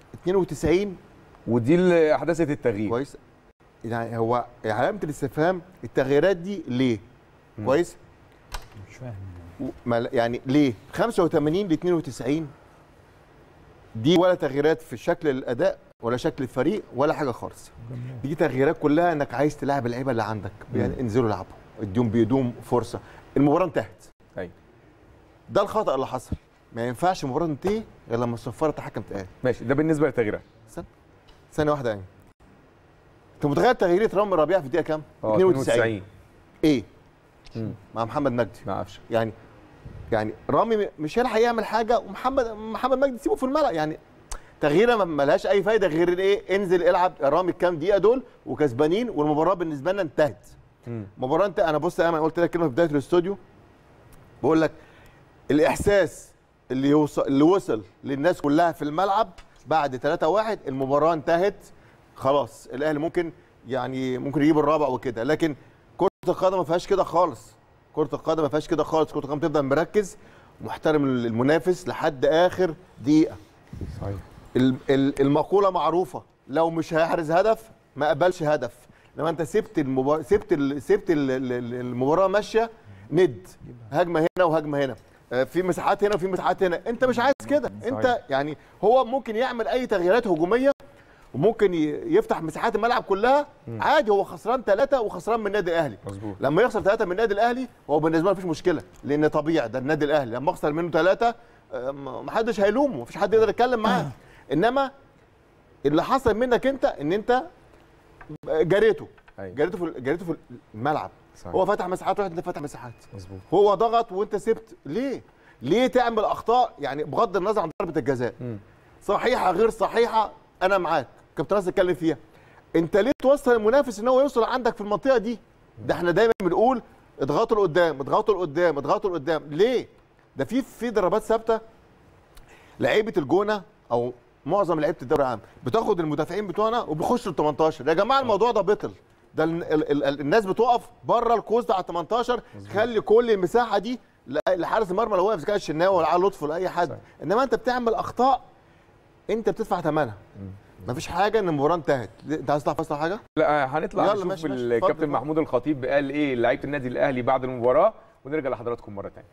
C: 92
A: ودي اللي احدثت التغيير
C: كويس يعني هو علامه الاستفهام التغييرات دي ليه
A: مم.
C: كويس
B: مش فاهم
C: و- ما- يعني ليه 85 ل 92 دي ولا تغييرات في شكل الاداء ولا شكل الفريق ولا حاجه خالص دي تغييرات كلها انك عايز تلعب اللعيبه اللي عندك يعني انزلوا العبوا اديهم بيدوم فرصه المباراه انتهت
A: ايوه
C: ده الخطا اللي حصل ما ينفعش المباراه تنتهي غير لما الصفاره الحكم تقال
A: ماشي ده بالنسبه للتغييرات
C: ثانيه واحده يعني انت متخيل تغيير رامي ربيعه في الدقيقه كام؟
A: اه
C: 92 ايه؟
A: مم.
C: مع محمد مجدي
A: ما اعرفش
C: يعني يعني رامي مش هيلحق يعمل حاجه ومحمد محمد مجدي سيبه في الملعب يعني تغييره ما- ملهاش اي فايده غير الايه انزل العب رامي الكام دقيقه دول وكسبانين والمباراه بالنسبه لنا انتهت
A: مم.
C: مباراه انت انا بص يا ايمن قلت لك كلمه في بدايه الاستوديو بقول لك الاحساس اللي يوصل اللي وصل للناس كلها في الملعب بعد 3-1 المباراه انتهت خلاص الاهلي ممكن يعني ممكن يجيب الرابع وكده لكن كره القدم ما فيهاش كده خالص كره القدم ما فيهاش كده خالص كره القدم تفضل مركز محترم المنافس لحد اخر دقيقه
A: صحيح
C: ال- ال- المقوله معروفه لو مش هيحرز هدف ما قبلش هدف لما انت سبت المباراه سبت ال... سبت ال- ال- ال- المباراه ماشيه ند هجمه هنا وهجمه هنا آه، في مساحات هنا وفي مساحات هنا انت مش عايز كده انت يعني هو ممكن يعمل اي تغييرات هجوميه وممكن ي- يفتح مساحات الملعب كلها عادي هو خسران ثلاثه وخسران من النادي الاهلي
A: مظبوط
C: لما يخسر ثلاثه من النادي الاهلي هو بالنسبه له مفيش مشكله لان طبيعي ده النادي الاهلي لما اخسر منه ثلاثه محدش هيلومه مفيش حد يقدر يتكلم معاه انما اللي حصل منك انت ان انت جريته
A: ايوه
C: جريته في جريته في الملعب
A: صحيح.
C: هو فتح مساحات واحد انت فتح مساحات
A: مظبوط
C: هو ضغط وانت سبت ليه ليه تعمل اخطاء يعني بغض النظر عن ضربه الجزاء
A: مم.
C: صحيحه غير صحيحه انا معاك كابتن ناصر اتكلم فيها انت ليه توصل المنافس ان هو يوصل عندك في المنطقه دي ده احنا دايما بنقول اضغطوا لقدام اضغطوا لقدام اضغطوا لقدام ليه ده في في ضربات ثابته لعيبه الجونه او معظم لعيبه الدوري العام بتاخد المدافعين بتوعنا وبيخشوا ال 18 يا جماعه الموضوع ده بطل ده ال ال ال ال الناس بتقف بره القوس بتاع ال 18 خلي كل المساحه دي ل- لحارس المرمى لو واقف إذا كان الشناوي ولا علي لطفي ولا اي حد
A: صحيح.
C: انما انت بتعمل اخطاء انت بتدفع ثمنها مفيش حاجه ان المباراه انتهت انت عايز تعرف اصلا حاجه
A: لا هنطلع
C: يلا
A: نشوف
C: ماشي، ماشي.
A: الكابتن
C: اتفضل.
A: محمود الخطيب قال ايه لعيبه النادي الاهلي بعد المباراه ونرجع لحضراتكم مره ثانيه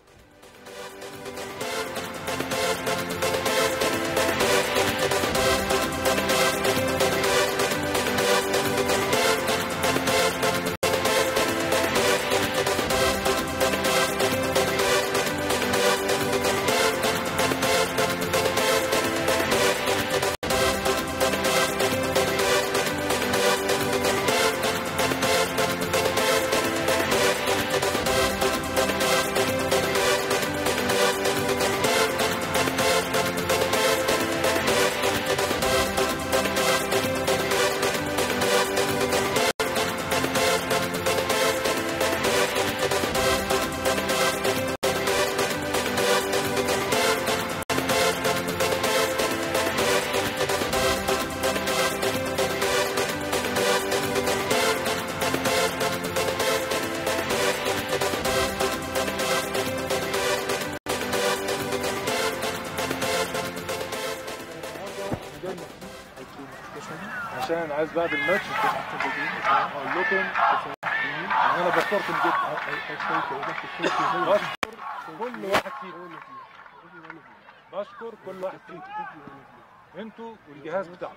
F: عشان عايز بعد الماتش اقول لكم ان انا بشكركم جدا بشكر كل واحد فيكم بشكر كل واحد فيكم انتوا والجهاز بتاعكم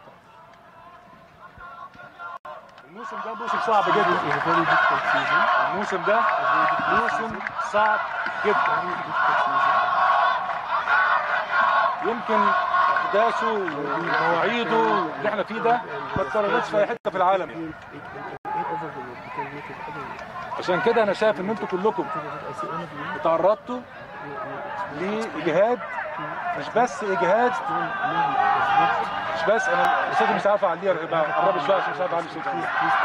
F: الموسم ده موسم صعب جدا الموسم ده موسم صعب جدا يمكن احداثه ومواعيده اللي احنا فيه ده ما اتكررتش في اي حته في العالم يعني. عشان كده انا شايف ان انتوا كلكم تعرضتوا لاجهاد مش بس اجهاد مش بس انا صوتي مش عارف اعليه قرب شويه عشان مش عارف اعلي صوتي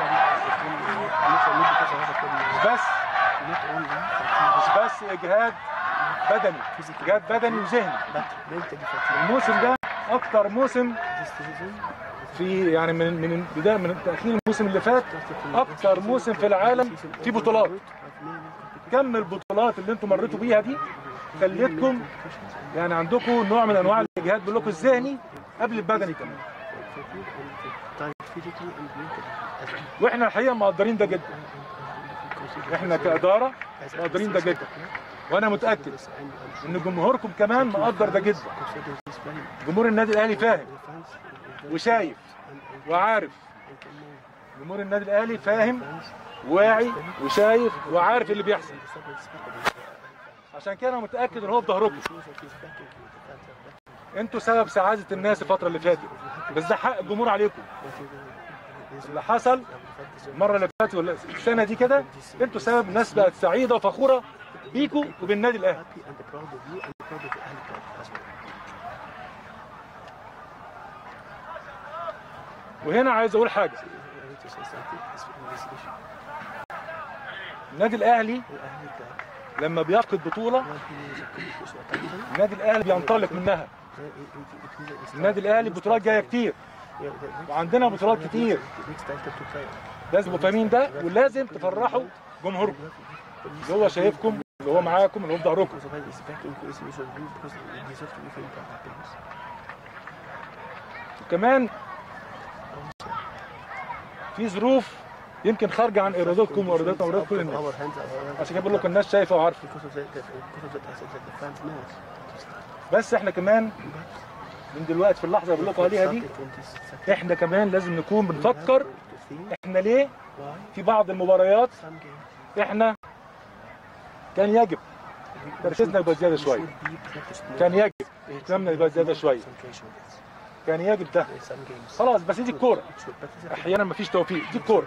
F: مش بس مش بس اجهاد بدني اجهاد بدني وذهني الموسم ده اكتر موسم في يعني من من بدايه من تاخير الموسم اللي فات اكتر موسم في العالم في بطولات كم البطولات اللي انتم مريتوا بيها دي خليتكم يعني عندكم نوع من انواع الاجهاد بقول لكم الذهني قبل البدني كمان واحنا الحقيقه مقدرين ده جدا احنا كاداره مقدرين ده جدا وانا متاكد ان جمهوركم كمان مقدر ده جدا جمهور النادي الاهلي فاهم وشايف وعارف جمهور النادي الاهلي فاهم واعي وشايف وعارف اللي بيحصل عشان كده انا متاكد ان هو في ظهركم انتوا سبب سعاده الناس الفتره اللي فاتت بس ده حق الجمهور عليكم اللي حصل المره اللي فاتت ولا السنه دي كده انتوا سبب الناس بقت سعيده وفخوره بيكوا وبالنادي الاهلي وهنا عايز اقول حاجه النادي الاهلي لما بيفقد بطوله النادي الاهلي بينطلق منها النادي الاهلي بطولات جايه كتير وعندنا بطولات كتير لازم تبقوا فاهمين ده ولازم تفرحوا جمهوركم اللي هو شايفكم اللي هو معاكم اللي هو في ظهركم وكمان في ظروف يمكن خارجه عن ارادتكم وارادتنا وارادة كل الناس عشان كده بقول لكم الناس شايفه وعارفه بس احنا كمان من دلوقتي في اللحظه اللي بقول لكم عليها دي احنا كمان لازم نكون بنفكر احنا ليه في بعض المباريات احنا كان يجب تركيزنا يبقى زياده شويه كان يجب اهتمامنا يبقى زياده شويه كان يجب ده خلاص بس دي الكوره احيانا مفيش توفيق دي الكوره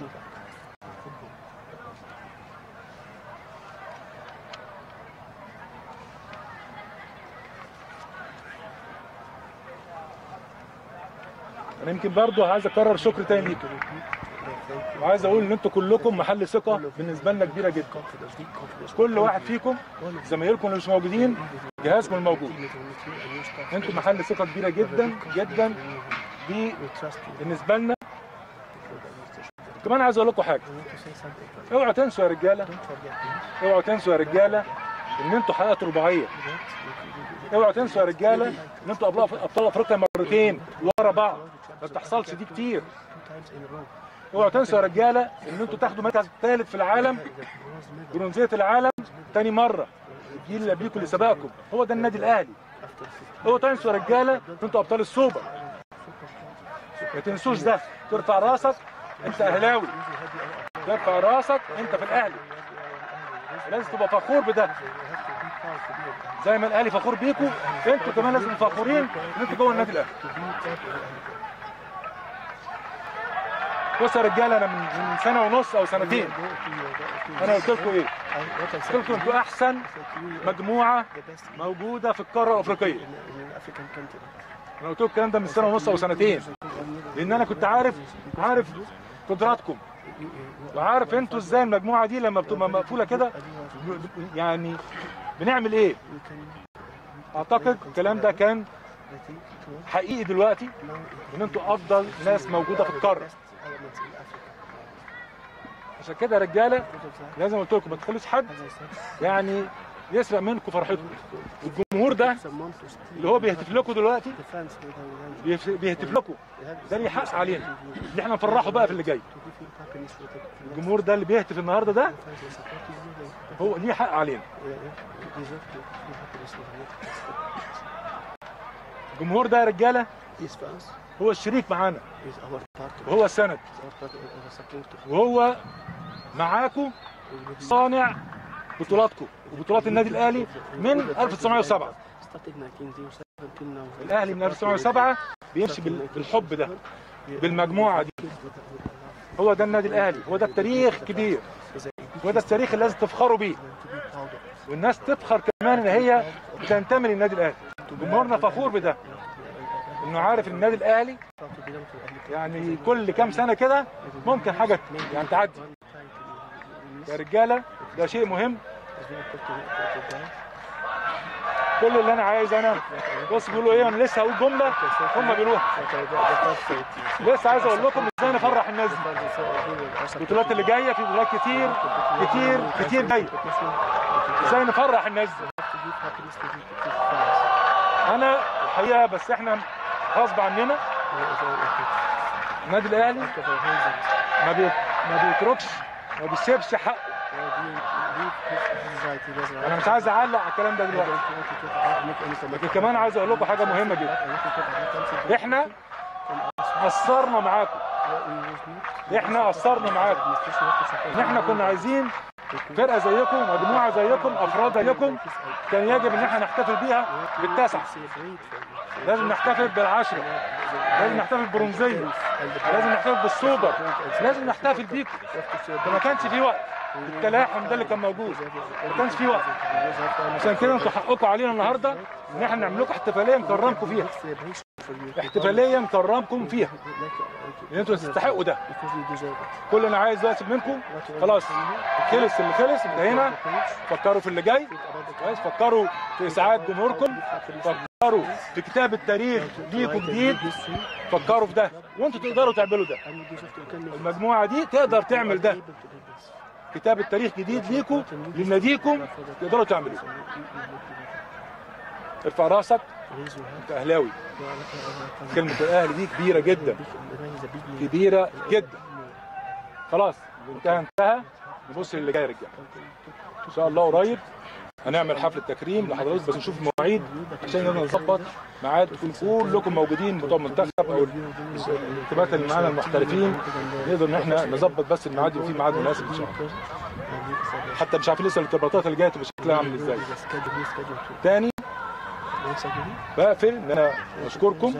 F: انا يمكن برضه عايز اكرر شكر تاني ليكم وعايز اقول ان انتوا كلكم محل ثقه بالنسبه لنا كبيره جدا كل واحد فيكم زمايلكم اللي مش موجودين جهازكم الموجود انتوا محل ثقه كبيره جدا جدا دي بالنسبه لنا كمان عايز اقول لكم حاجه اوعوا تنسوا يا رجاله اوعوا تنسوا يا رجاله ان انتوا حققتوا رباعيه اوعوا تنسوا يا رجاله ان انتوا ابطال ابطال افريقيا مرتين ورا بعض ما بتحصلش دي كتير اوعوا تنسوا يا رجاله ان انتوا تاخدوا المركز الثالث في العالم برونزيه العالم تاني مره الجيل اللي قبليكم اللي سبقكم هو ده النادي الاهلي اوعوا تنسوا يا رجاله ان انتوا ابطال السوبر ما تنسوش ده ترفع راسك انت اهلاوي ترفع راسك انت في الاهلي لازم تبقى فخور بده زي ما الاهلي فخور بيكم انتوا كمان لازم فخورين ان انتوا جوه النادي الاهلي بصوا يا رجاله انا من من سنه ونص او سنتين انا قلت لكم ايه؟ قلت لكم انتوا احسن مجموعه موجوده في القاره الافريقيه انا قلت لكم الكلام ده من سنه ونص او سنتين لان انا كنت عارف عارف قدراتكم وعارف انتوا ازاي المجموعه دي لما بتبقى مقفوله كده يعني بنعمل ايه اعتقد الكلام ده كان حقيقي دلوقتي ان انتوا افضل ناس موجوده في القاره عشان كده يا رجاله لازم قلت لكم ما تخلوش حد يعني يسرق منكم فرحتكم الجمهور ده اللي هو بيهتف لكم دلوقتي بيف- بيهتف لكم ده ليه حق علينا اللي احنا نفرحه بقى في اللي جاي الجمهور ده اللي بيهتف النهارده ده هو ليه حق علينا الجمهور ده يا رجاله هو الشريك معانا وهو السند وهو معاكم صانع بطولاتكم وبطولات النادي الاهلي من 1907 الاهلي من 1907 بيمشي بال- بالحب ده بالمجموعه دي هو ده النادي الاهلي هو ده التاريخ كبير هو ده التاريخ اللي لازم تفخروا بيه والناس تفخر كمان ان هي بتنتمي للنادي الاهلي جمهورنا فخور بده انه عارف ان النادي الاهلي يعني كل كام سنه كده ممكن حاجه يعني تعدي يا رجاله ده شيء مهم كل اللي انا عايز انا بص بيقولوا ايه انا لسه هقول جمله هم بيقولوها لسه عايز اقول لكم ازاي نفرح الناس دي البطولات اللي جايه في بطولات كتير كتير كتير جايه ازاي نفرح الناس دي انا الحقيقه بس احنا غصب عننا النادي الاهلي ما بي... ما بيتركش ما بيسيبش حقه انا مش عايز اعلق على الكلام ده دلوقتي لكن كمان عايز اقول لكم حاجه مهمه جدا احنا قصرنا معاكم احنا قصرنا معاكم ان احنا كنا عايزين فرقه زيكم مجموعه زيكم افراد زيكم كان يجب ان احنا نحتفل بيها بالتاسعه لازم نحتفل بالعشره لازم نحتفل بالبرونزيه لازم نحتفل بالسوبر لازم نحتفل بيكم فما كانش في وقت التلاحم ده اللي كان موجود ما كانش في وقت عشان كده انتوا حقكم علينا النهارده ان احنا نعمل لكم احتفاليه نكرمكم فيها احتفاليه نكرمكم فيها ان انتوا تستحقوا ده كل اللي انا عايز دلوقتي منكم خلاص خلص اللي خلص انتهينا فكروا في اللي جاي كويس فكروا في اسعاد جمهوركم فكروا في كتاب التاريخ ليكم جديد فكروا في ده وانتوا تقدروا تعملوا ده المجموعه دي تقدر تعمل ده كتاب التاريخ جديد ليكم لناديكم تقدروا تعملوه ارفع راسك انت اهلاوي كلمه الاهلي دي كبيره جدا كبيره جدا خلاص انتهى انتهى نبص للي جاي يا رجاله ان شاء الله قريب هنعمل حفله تكريم لحضرتك بس نشوف المواعيد عشان نقدر نظبط ميعاد تكون كلكم موجودين بتوع المنتخب او الانتماءات اللي معانا المحترفين نقدر ان احنا نظبط بس الميعاد يبقى في ميعاد مناسب ان شاء الله حتى مش عارفين لسه الارتباطات اللي جايه تبقى شكلها عامل ازاي تاني بقفل ان انا اشكركم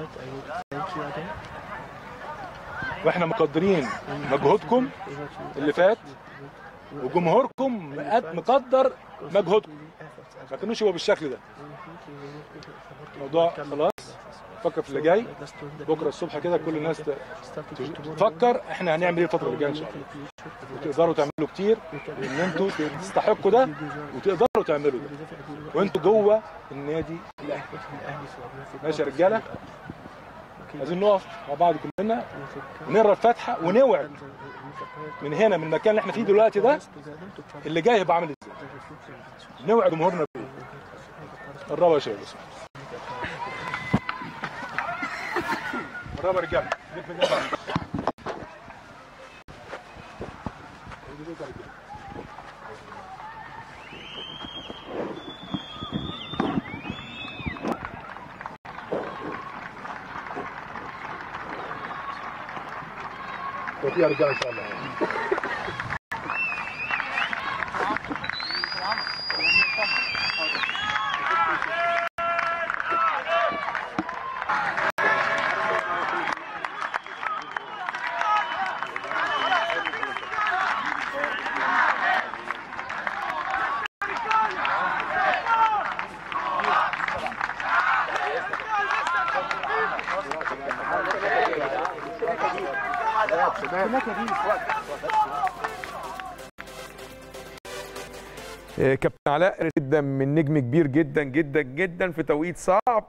F: واحنا مقدرين مجهودكم اللي فات وجمهوركم مقد- مقدر مجهودكم ما كانوش يبقوا بالشكل ده الموضوع خلاص فكر في اللي جاي بكره الصبح كده كل الناس ت- تفكر احنا هنعمل ايه الفتره اللي جايه ان شاء الله وتقدروا تعملوا كتير ان انتوا تستحقوا ده وتقدروا تعملوا ده وانتوا جوه النادي الاهلي ماشي يا رجاله عايزين نقف مع بعض كلنا ونقرا الفاتحه ونوعد من هنا من المكان اللي احنا فيه دلوقتي ده اللي جاي هيبقى عامل ازاي نوعد جمهورنا بيه قربوا يا شباب بس. قربوا يا رجاله لف جنب بعض. توفيق يا رجاله ان شاء الله
A: آه، كابتن علاء جدا من نجم كبير جدا جدا جدا في توقيت صعب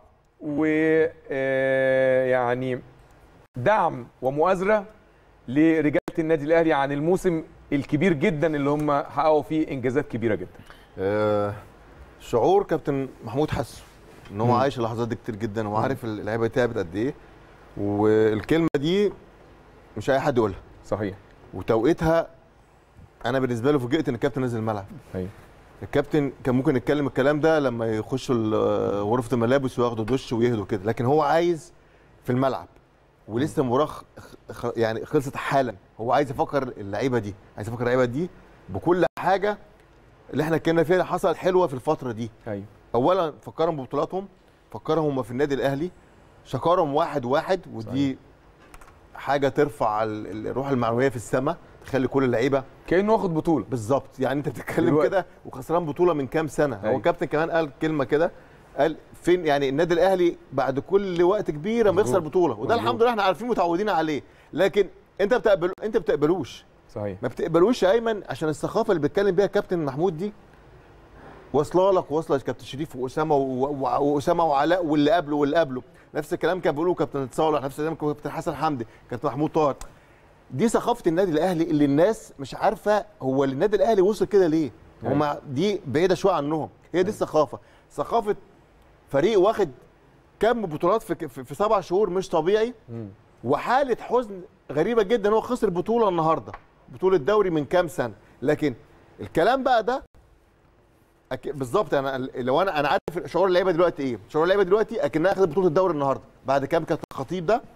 A: ويعني دعم ومؤازره لرجاله النادي الاهلي عن الموسم الكبير جدا اللي هم حققوا فيه انجازات كبيره جدا
C: آه، شعور كابتن محمود حسه ان هو
A: مم.
C: عايش اللحظات دي كتير جدا وعارف اللعيبه تعبت قد ايه والكلمه دي مش اي حد يقولها
A: صحيح
C: وتوقيتها انا بالنسبه له فوجئت ان الكابتن نزل الملعب
A: ايوه
C: الكابتن كان ممكن يتكلم الكلام ده لما يخشوا ال- غرفه الملابس وياخدوا دش ويهدوا كده لكن هو عايز في الملعب ولسه المباراه خ- خ- يعني خلصت حالا هو عايز يفكر اللعيبه دي عايز يفكر اللعيبه دي بكل حاجه اللي احنا اتكلمنا فيها اللي حصلت حلوه في الفتره دي
A: ايوه
C: اولا فكرهم ببطولاتهم فكرهم هم في النادي الاهلي شكرهم واحد واحد ودي حاجه ترفع ال- ال- الروح المعنويه في السماء تخلي كل اللعيبه
A: كانه واخد بطوله
C: بالظبط يعني انت بتتكلم
A: دلوقتي.
C: كده وخسران بطوله من كام سنه هو
A: أيوة.
C: الكابتن كمان قال كلمه كده قال فين يعني النادي الاهلي بعد كل وقت كبير ما يخسر
A: مظبوط.
C: بطوله وده
A: مظبوط.
C: الحمد لله احنا عارفين متعودين عليه لكن انت بتقبل انت بتقبلوش
A: صحيح
C: ما بتقبلوش يا ايمن عشان الثقافه اللي بيتكلم بيها كابتن محمود دي واصله لك واصله لكابتن شريف واسامه و- و- واسامه وعلاء واللي قبله واللي قبله نفس الكلام كان بيقوله كابتن صالح نفس الكلام كان كابتن حسن حمدي كابتن محمود طاهر دي ثقافه النادي الاهلي اللي الناس مش عارفه هو اللي النادي الاهلي وصل كده ليه
A: أيوة.
C: هما دي بعيده شويه عنهم هي دي الثقافه ثقافه فريق واخد كم بطولات في, في, في سبع شهور مش طبيعي
A: مم.
C: وحاله حزن غريبه جدا هو خسر بطوله النهارده بطوله دوري من كام سنه لكن الكلام بقى ده أك... بالظبط انا لو انا انا عارف شعور اللعيبه دلوقتي ايه شعور اللعيبه دلوقتي اكنها اخذت بطوله الدوري النهارده بعد كام كابتن خطيب ده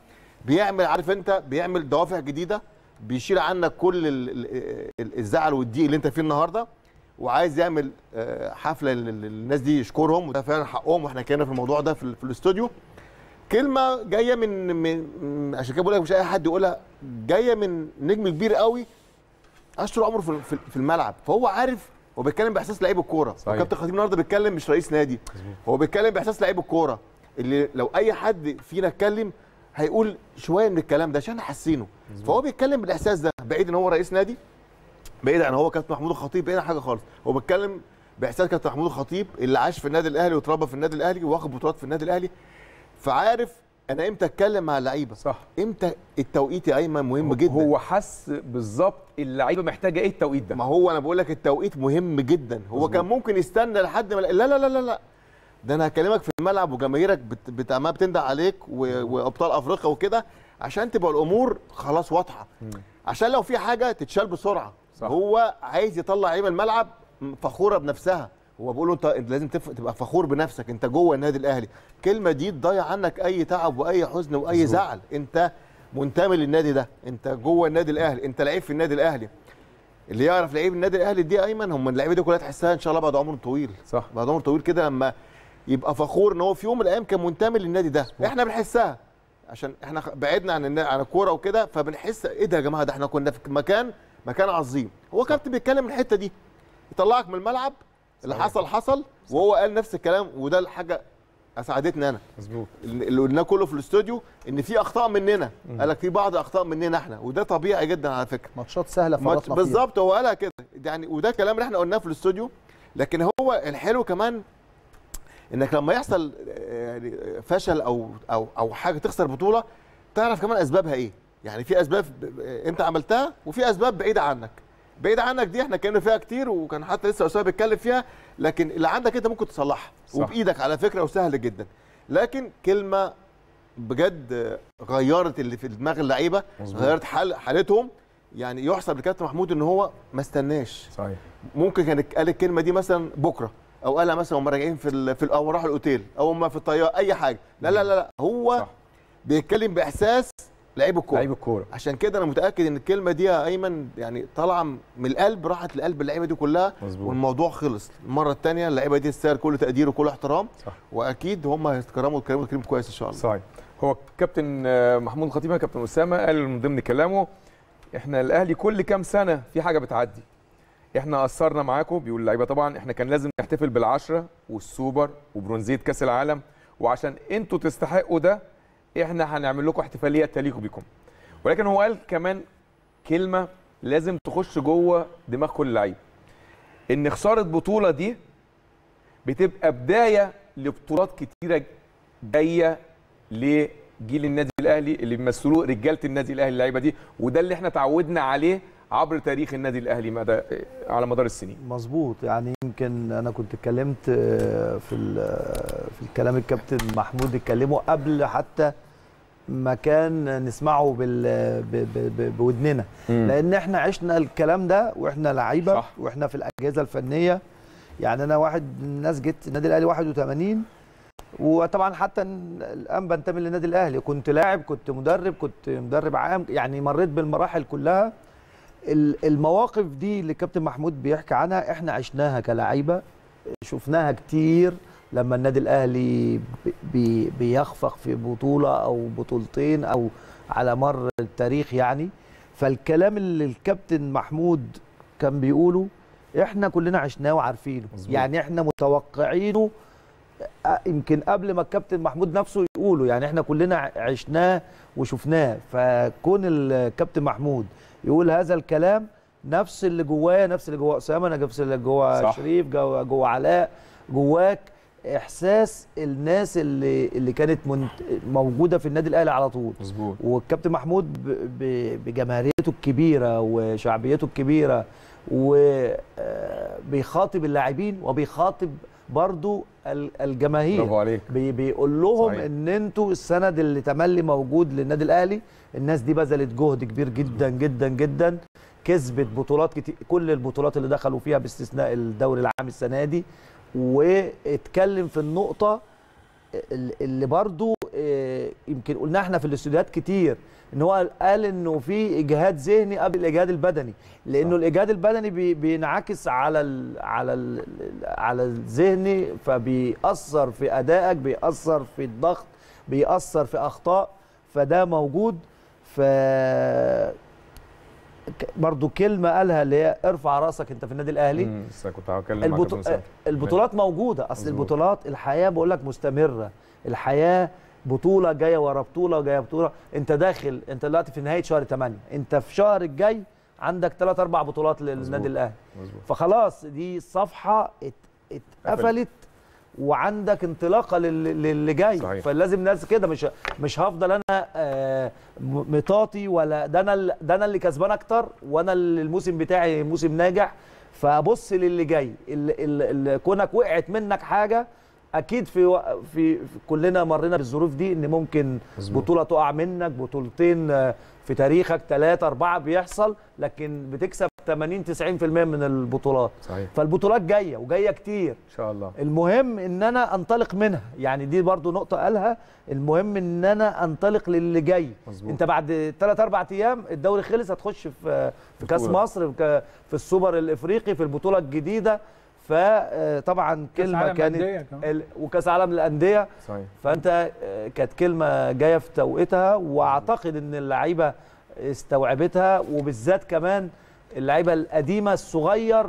C: بيعمل عارف انت بيعمل دوافع جديده بيشيل عنك كل ال- ال- ال- الزعل والضيق اللي انت فيه النهارده وعايز يعمل آه، حفله لل- للناس دي يشكرهم وده فعلا حقهم واحنا كنا في الموضوع ده في, ال- في الاستوديو كلمه جايه من, من من- عشان كده بقول لك مش اي حد يقولها جايه من نجم كبير قوي عاش طول عمره في- في في الملعب فهو عارف هو بيتكلم باحساس لعيب الكوره
A: صحيح.
C: وكابتن خطيب النهارده بيتكلم مش رئيس نادي هو بيتكلم باحساس لعيب الكوره اللي لو اي حد فينا اتكلم هيقول شويه من الكلام ده عشان احنا حاسينه فهو بيتكلم بالاحساس ده بعيد ان هو رئيس نادي بعيد عن هو كابتن محمود الخطيب بعيد عن حاجه خالص هو بيتكلم باحساس كابتن محمود الخطيب اللي عاش في النادي الاهلي واتربى في النادي الاهلي واخد بطولات في النادي الاهلي فعارف انا امتى اتكلم مع اللعيبه
A: صح
C: امتى التوقيت يا ايمن مهم جدا
A: هو حس بالظبط اللعيبه محتاجه ايه التوقيت ده
C: ما هو انا بقول لك التوقيت مهم جدا هو
A: مظبوط.
C: كان ممكن يستنى لحد ما لا لا لا لا لا ده انا هكلمك في الملعب وجماهيرك بت... بت... عمالة بتندع عليك و... وابطال افريقيا وكده عشان تبقى الامور خلاص واضحه عشان لو في حاجه تتشال بسرعه
A: صح.
C: هو عايز يطلع لعيبه الملعب فخوره بنفسها هو بيقول له انت انت لازم تف... تبقى فخور بنفسك انت جوه النادي الاهلي الكلمه دي تضيع عنك اي تعب واي حزن واي
A: مظبوط.
C: زعل انت منتمي للنادي ده انت جوه النادي الاهلي انت لعيب في النادي الاهلي اللي يعرف لعيب النادي الاهلي دي ايمن هم اللعيبه دي كلها تحسها ان شاء الله بعد عمر طويل
A: صح
C: بعد عمر طويل كده لما يبقى فخور ان هو في يوم من الايام كان منتمي للنادي ده احنا بنحسها عشان احنا خ- بعدنا عن النا- عن الكوره وكده فبنحس ايه ده يا جماعه ده احنا كنا في مكان مكان عظيم هو كابتن بيتكلم من الحته دي يطلعك من الملعب اللي
A: صحيح.
C: حصل حصل وهو قال نفس الكلام وده الحاجه اسعدتني انا
A: مظبوط
C: اللي قلناه كله في الاستوديو ان في اخطاء مننا قال لك في بعض اخطاء مننا احنا وده طبيعي جدا على فكره
E: ماتشات سهله
C: ماتش-
E: فرطنا فيها
C: بالظبط هو قالها كده يعني وده كلام اللي احنا قلناه في الاستوديو لكن هو الحلو كمان انك لما يحصل آه، يعني فشل او او او حاجه تخسر بطوله تعرف كمان اسبابها ايه يعني في اسباب ب- ب- انت عملتها وفي اسباب بعيده عنك بعيده عنك دي احنا كنا فيها كتير وكان حتى لسه اسامه بيتكلم فيها لكن اللي عندك انت ممكن تصلحها
A: صح.
C: وبايدك على فكره وسهل جدا لكن كلمه بجد آه، غيرت اللي في دماغ اللعيبه
A: مظبوط.
C: غيرت حال حالتهم يعني يحسب لكابتن محمود ان هو ما استناش
A: صحيح
C: ممكن كان قال الكلمه دي مثلا بكره او قالها مثلا هم راجعين في ال... في ال... او راحوا الاوتيل او هم في الطياره اي حاجه لا لا لا, لا. هو
A: صح.
C: بيتكلم باحساس لعيب الكوره
A: لعيب الكوره
C: عشان كده انا متاكد ان الكلمه دي يا ايمن يعني طالعه من القلب راحت لقلب اللعيبه دي كلها
A: مظبوط.
C: والموضوع خلص المره الثانيه اللعيبه دي تستاهل كل تقدير وكل احترام
A: صح.
C: واكيد هم هيتكرموا ويتكلموا كلام كويس ان شاء الله
A: صحيح هو كابتن آه، محمود الخطيب كابتن اسامه قال من ضمن كلامه احنا الاهلي كل كام سنه في حاجه بتعدي احنا قصرنا معاكم بيقول اللعيبه طبعا احنا كان لازم نحتفل بالعشره والسوبر وبرونزيه كاس العالم وعشان انتوا تستحقوا ده احنا هنعمل لكم احتفاليه تليق بكم ولكن هو قال كمان كلمه لازم تخش جوه دماغ كل لعيب ان خساره بطوله دي بتبقى بدايه لبطولات كتيره جايه لجيل النادي الاهلي اللي بيمثلوه رجاله النادي الاهلي اللعيبه دي وده اللي احنا تعودنا عليه عبر تاريخ النادي الاهلي مدى على مدار السنين
D: مظبوط يعني يمكن انا كنت اتكلمت آه، في ال- في الكلام الكابتن محمود اتكلمه قبل حتى ما كان نسمعه بال ب- ب- ب- بودننا لان احنا عشنا الكلام ده واحنا لعيبه
A: صح.
D: واحنا في الاجهزه الفنيه يعني انا واحد من الناس جيت النادي الاهلي 81 وطبعا حتى الان بنتمي للنادي الاهلي كنت لاعب كنت مدرب كنت مدرب عام يعني مريت بالمراحل كلها ال- المواقف دي اللي كابتن محمود بيحكي عنها احنا عشناها كلاعيبه شفناها كتير لما النادي الاهلي بي- بي بيخفق في بطوله او بطولتين او على مر التاريخ يعني فالكلام اللي الكابتن محمود كان بيقوله احنا كلنا عشناه وعارفينه
A: مظبوط.
D: يعني احنا متوقعينه آه، يمكن قبل ما الكابتن محمود نفسه يقوله يعني احنا كلنا ع- عشناه وشفناه فكون الكابتن محمود يقول هذا الكلام نفس اللي جوايا نفس اللي جوا اسامه نفس اللي جوا
A: صح.
D: شريف جوا, جوا علاء جواك احساس الناس اللي اللي كانت منت... موجوده في النادي الاهلي على طول
A: مظبوط
D: والكابتن محمود ب- ب- بجماهيريته الكبيره وشعبيته الكبيره وبيخاطب اللاعبين وبيخاطب برضو ال- الجماهير
A: برافو عليك
D: بي بيقول لهم
A: صحيح.
D: ان انتوا السند اللي تملي موجود للنادي الاهلي الناس دي بذلت جهد كبير جدا جدا جدا كسبت بطولات كتير كل البطولات اللي دخلوا فيها باستثناء الدوري العام السنه دي واتكلم في النقطه ال- اللي برضو آه، يمكن يمكن قلنا احنا في الاستوديوهات كتير ان هو قال انه في اجهاد ذهني قبل الاجهاد البدني لانه الاجهاد البدني بي بينعكس على ال على ال على الذهني فبيأثر في ادائك بيأثر في الضغط بيأثر في اخطاء فده موجود ف ك- برضو كلمه قالها اللي هي ارفع راسك انت في النادي الاهلي
A: مم، لسه كنت هتكلم مع
D: البطو...
A: كابتن أسامة.
D: البطولات موجوده اصل
A: مظبوط.
D: البطولات الحياه بقول لك مستمره الحياه بطوله جايه ورا بطوله جايه بطوله انت داخل انت دلوقتي في نهايه شهر 8 انت في شهر الجاي عندك ثلاث اربع بطولات للنادي الاهلي
A: مظبوط
D: فخلاص دي صفحه ات... اتقفلت وعندك انطلاقه لل- للي جاي
A: صحيح.
D: فلازم ناس كده مش مش هفضل انا آه، م- مطاطي ولا ده انا ال- ده انا اللي كسبان اكتر وانا اللي الموسم بتاعي موسم ناجح فابص للي جاي ال- ال- ال- كونك وقعت منك حاجه اكيد في, و- في, في كلنا مرينا بالظروف دي ان ممكن
A: مظبوط.
D: بطوله تقع منك بطولتين آه، في تاريخك ثلاثة أربعة بيحصل لكن بتكسب 80 90% من البطولات
A: صحيح
D: فالبطولات جايه وجايه كتير
A: ان شاء الله
D: المهم ان انا انطلق منها يعني دي برضو نقطه قالها المهم ان انا انطلق للي جاي
A: مظبوط.
D: انت بعد 3 4 ايام الدوري خلص هتخش في في كاس
A: بطولة.
D: مصر في ك- في السوبر الافريقي في البطوله الجديده فطبعا كلمه
B: عالم
D: كانت
B: أندية كمان.
D: ال- وكاس عالم للانديه
A: صحيح
D: فانت آه، كانت كلمه جايه في توقيتها واعتقد ان اللعيبه استوعبتها وبالذات كمان اللعيبه القديمه الصغير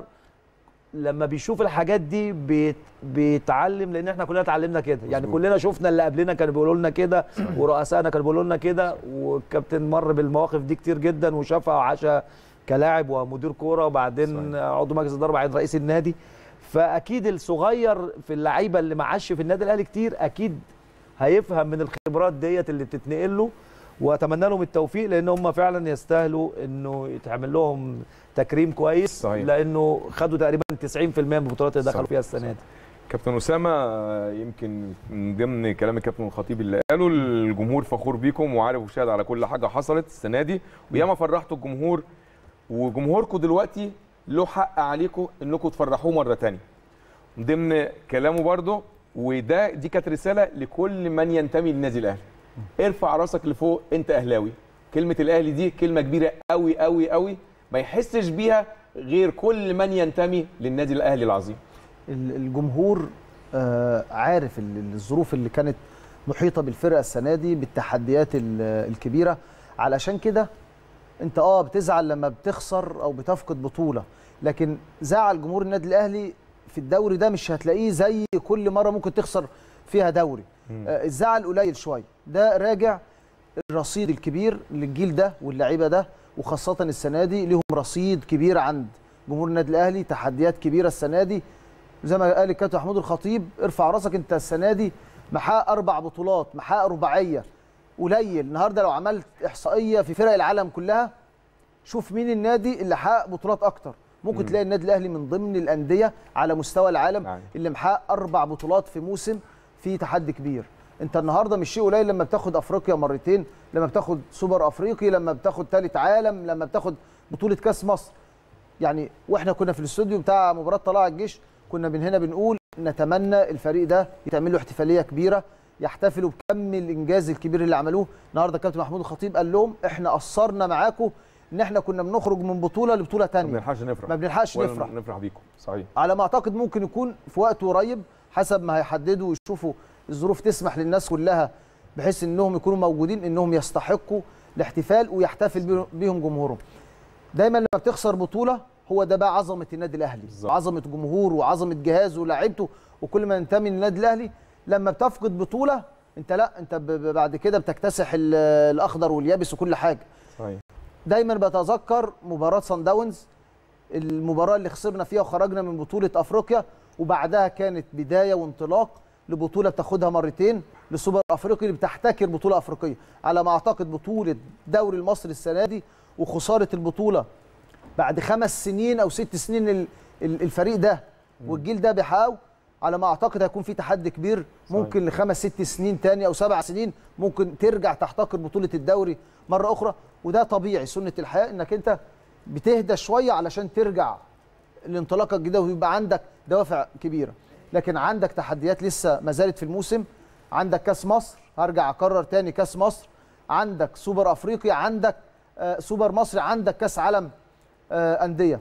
D: لما بيشوف الحاجات دي بيت بيتعلم لان احنا كلنا اتعلمنا كده يعني
A: مظبوط.
D: كلنا شفنا اللي قبلنا كانوا بيقولوا لنا كده ورؤسائنا كانوا بيقولوا لنا كده والكابتن مر بالمواقف دي كتير جدا وشافها وعاشها كلاعب ومدير كوره وبعدين
A: صحيح.
D: عضو مجلس اداره وبعدين رئيس النادي فاكيد الصغير في اللعيبه اللي ما عاش في النادي الاهلي كتير اكيد هيفهم من الخبرات ديت اللي بتتنقل له واتمنى لهم التوفيق لان هم فعلا يستاهلوا انه يتعمل لهم تكريم كويس
A: صحيح.
D: لانه خدوا تقريبا 90% من البطولات اللي دخلوا
A: صح.
D: فيها السنه دي
A: كابتن اسامه آه، يمكن من ضمن كلام الكابتن الخطيب اللي قاله الجمهور فخور بيكم وعارف وشاهد على كل حاجه حصلت السنه دي وياما فرحتوا الجمهور وجمهوركم دلوقتي له حق عليكم انكم تفرحوه مره تانية من ضمن كلامه برضه وده دي كانت رساله لكل من ينتمي للنادي الاهلي ارفع راسك لفوق انت اهلاوي كلمه الاهلي دي كلمه كبيره قوي قوي قوي ما يحسش بيها غير كل من ينتمي للنادي الاهلي العظيم
E: ال- الجمهور آه، عارف ال- الظروف اللي كانت محيطه بالفرقه السنه دي بالتحديات ال- الكبيره علشان كده انت اه بتزعل لما بتخسر او بتفقد بطوله لكن زعل جمهور النادي الاهلي في الدوري ده مش هتلاقيه زي كل مره ممكن تخسر فيها دوري آه الزعل قليل شويه ده راجع الرصيد الكبير للجيل ده واللعيبه ده وخاصه السنه دي ليهم رصيد كبير عند جمهور النادي الاهلي تحديات كبيره السنه دي زي ما قال الكابتن محمود الخطيب ارفع راسك انت السنه دي محقق اربع بطولات محقق رباعيه قليل النهارده لو عملت احصائيه في فرق العالم كلها شوف مين النادي اللي حقق بطولات اكتر ممكن تلاقي النادي الاهلي من ضمن الانديه على مستوى العالم
A: نعم.
E: اللي محقق اربع بطولات في موسم في تحدي كبير انت النهارده مش شيء قليل لما بتاخد افريقيا مرتين لما بتاخد سوبر افريقي لما بتاخد ثالث عالم لما بتاخد بطوله كاس مصر يعني واحنا كنا في الاستوديو بتاع مباراه طلائع الجيش كنا من هنا بنقول نتمنى الفريق ده يتعمل له احتفاليه كبيره يحتفلوا بكم الانجاز الكبير اللي عملوه النهارده كابتن محمود الخطيب قال لهم احنا قصرنا معاكم ان احنا كنا بنخرج من بطوله لبطوله
A: ما
E: ثانيه
A: بنلحقش نفرح
E: ما بنلحقش
A: ولا
E: نفرح
A: نفرح بيكم صحيح
E: على ما اعتقد ممكن يكون في وقت قريب حسب ما هيحددوا ويشوفوا الظروف تسمح للناس كلها بحيث انهم يكونوا موجودين انهم يستحقوا الاحتفال ويحتفل بيه- بيهم جمهورهم دايما لما بتخسر بطوله هو ده بقى عظمه النادي الاهلي
A: بالظبط.
E: عظمه جمهوره وعظمه جهازه ولاعيبته وكل ما ينتمي للنادي الاهلي لما بتفقد بطوله انت لا انت ب- ب- بعد كده بتكتسح ال- الاخضر واليابس وكل حاجه
A: صحيح
E: دايما بتذكر مباراه سان داونز المباراه اللي خسرنا فيها وخرجنا من بطوله افريقيا وبعدها كانت بدايه وانطلاق لبطوله بتاخدها مرتين لسوبر افريقي اللي بتحتكر بطوله افريقيه على ما اعتقد بطوله دوري المصري السنه دي وخساره البطوله بعد خمس سنين او ست سنين ال- ال- الفريق ده والجيل ده بيحققوا على ما اعتقد هيكون في تحدي كبير ممكن لخمس ست سنين تاني او سبع سنين ممكن ترجع تحتكر بطوله الدوري مره اخرى وده طبيعي سنه الحياه انك انت بتهدى شويه علشان ترجع الانطلاقه الجديده ويبقى عندك دوافع كبيره لكن عندك تحديات لسه ما زالت في الموسم عندك كاس مصر هرجع اكرر تاني كاس مصر عندك سوبر افريقيا عندك آه، سوبر مصري عندك كاس عالم آه، انديه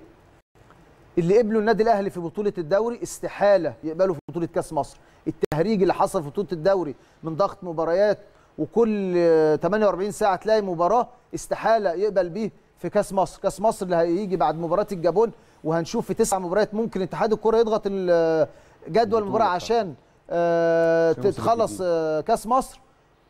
E: اللي قبلوا النادي الاهلي في بطوله الدوري استحاله يقبلوا في بطوله كاس مصر التهريج اللي حصل في بطوله الدوري من ضغط مباريات وكل آه، 48 ساعه تلاقي مباراه استحاله يقبل بيه في كاس مصر كاس مصر اللي هيجي بعد مباراه الجابون وهنشوف في تسع مباريات ممكن اتحاد الكره يضغط ال- جدول المباراه عشان آه،
A: عشان الموسم
E: تتخلص
A: الجديد.
E: آه، كاس مصر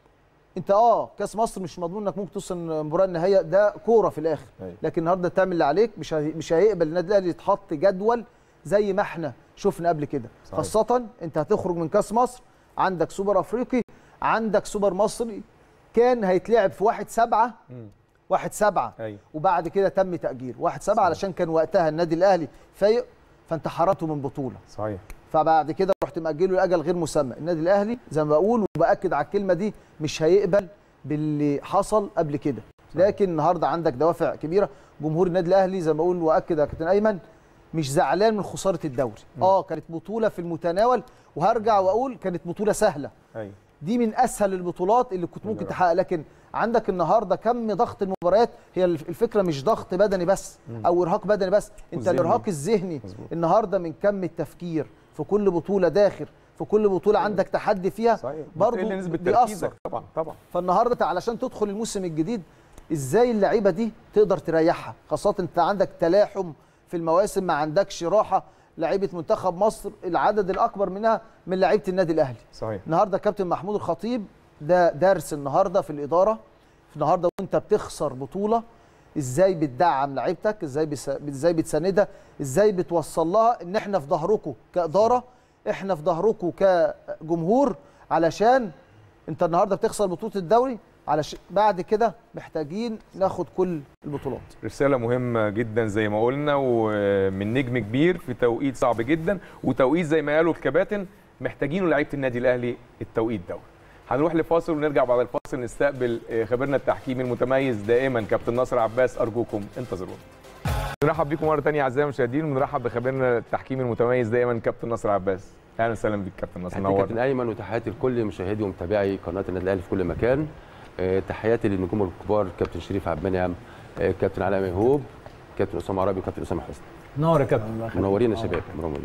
E: انت اه كاس مصر مش مضمون انك ممكن توصل مباراه النهائيه ده كوره في الاخر
A: أيوة.
E: لكن النهارده تعمل اللي عليك مش هي- مش هيقبل النادي الاهلي يتحط جدول زي ما احنا شفنا قبل كده
A: صحيح.
E: خاصه انت هتخرج من كاس مصر عندك سوبر افريقي عندك سوبر مصري كان هيتلعب في 1 7
A: مم.
E: 1 7
A: ايوه
E: وبعد كده تم تاجيل 1 7 علشان كان وقتها النادي الاهلي فايق فانت حرمته من بطوله
A: صحيح
E: فبعد كده رحت مأجله لاجل غير مسمى النادي الاهلي زي ما بقول وباكد على الكلمه دي مش هيقبل باللي حصل قبل كده لكن النهارده عندك دوافع كبيره جمهور النادي الاهلي زي ما بقول واكد يا كابتن ايمن مش زعلان من خساره الدوري اه كانت بطوله في المتناول وهرجع واقول كانت بطوله سهله
A: ايوه
E: دي من اسهل البطولات اللي كنت ممكن تحقق لكن عندك النهارده كم ضغط المباريات هي الفكره مش ضغط بدني بس او ارهاق بدني بس انت
A: وذهني.
E: الارهاق الذهني
A: مظبوط.
E: النهارده من كم التفكير في كل بطوله داخل في كل بطوله عندك تحدي فيها
A: صحيح
E: برضه
A: بتقل نسبه
E: بيأثر
A: تركيزك طبعا طبعا
E: فالنهارده انت علشان تدخل الموسم الجديد ازاي اللعيبه دي تقدر تريحها خاصه انت عندك تلاحم في المواسم ما عندكش راحه لعيبه منتخب مصر العدد الاكبر منها من لعيبه النادي الاهلي
A: صحيح
E: النهارده كابتن محمود الخطيب ده درس النهارده في الاداره النهارده وانت بتخسر بطوله ازاي بتدعم لعيبتك ازاي بس... ازاي بتساندها ازاي بتوصل لها ان احنا في ظهركم كاداره احنا في ظهركم كجمهور علشان انت النهارده بتخسر بطوله الدوري علشان بعد كده محتاجين ناخد كل البطولات
A: رسالة مهمة جدا زي ما قلنا ومن نجم كبير في توقيت صعب جدا وتوقيت زي ما قالوا الكباتن محتاجينه لعيبة النادي الأهلي التوقيت ده هنروح لفاصل ونرجع بعد الفاصل نستقبل آه، خبيرنا التحكيمي المتميز دائما كابتن ناصر عباس أرجوكم انتظرونا نرحب بيكم مرة تانية أعزائي المشاهدين ونرحب بخبيرنا التحكيمي المتميز دائما كابتن ناصر عباس أهلا وسهلا بيك كابتن ناصر
G: تحياتي كابتن
A: نورنا
G: ايمن وتحياتي لكل مشاهدي ومتابعي قناه النادي الاهلي في كل مكان آه، تحياتي للنجوم الكبار كابتن شريف عبد المنعم آه، كابتن علاء ميهوب كابتن اسامه عربي وكابتن اسامه حسني
B: نور يا كابتن
G: منورين يا شباب منورين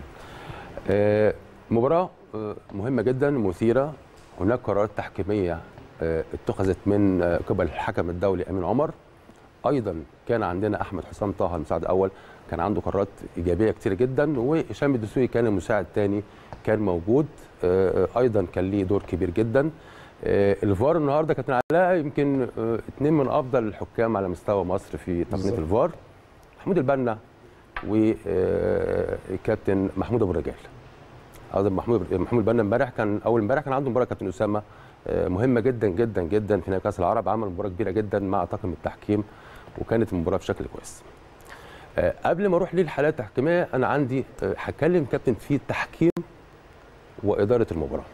G: آه، مباراه آه، مهمه جدا مثيره هناك قرارات تحكيميه آه، اتخذت من آه، قبل الحكم الدولي امين عمر ايضا كان عندنا احمد حسام طه المساعد الاول كان عنده قرارات ايجابيه كتير جدا وهشام الدسوقي كان المساعد الثاني كان موجود آه، آه، ايضا كان ليه دور كبير جدا آه، الفار النهارده كابتن علاء يمكن آه، اثنين من افضل الحكام على مستوى مصر في تقنيه الفار محمود البنا وكابتن محمود ابو الرجال هذا محمود محمود البنا امبارح كان اول امبارح كان عنده مباراه كابتن اسامه آه، مهمه جدا جدا جدا في نهائي كاس العرب عمل مباراه كبيره جدا مع طاقم التحكيم وكانت المباراه بشكل كويس آه، قبل ما اروح للحالات التحكيميه انا عندي آه، هتكلم كابتن في التحكيم واداره المباراه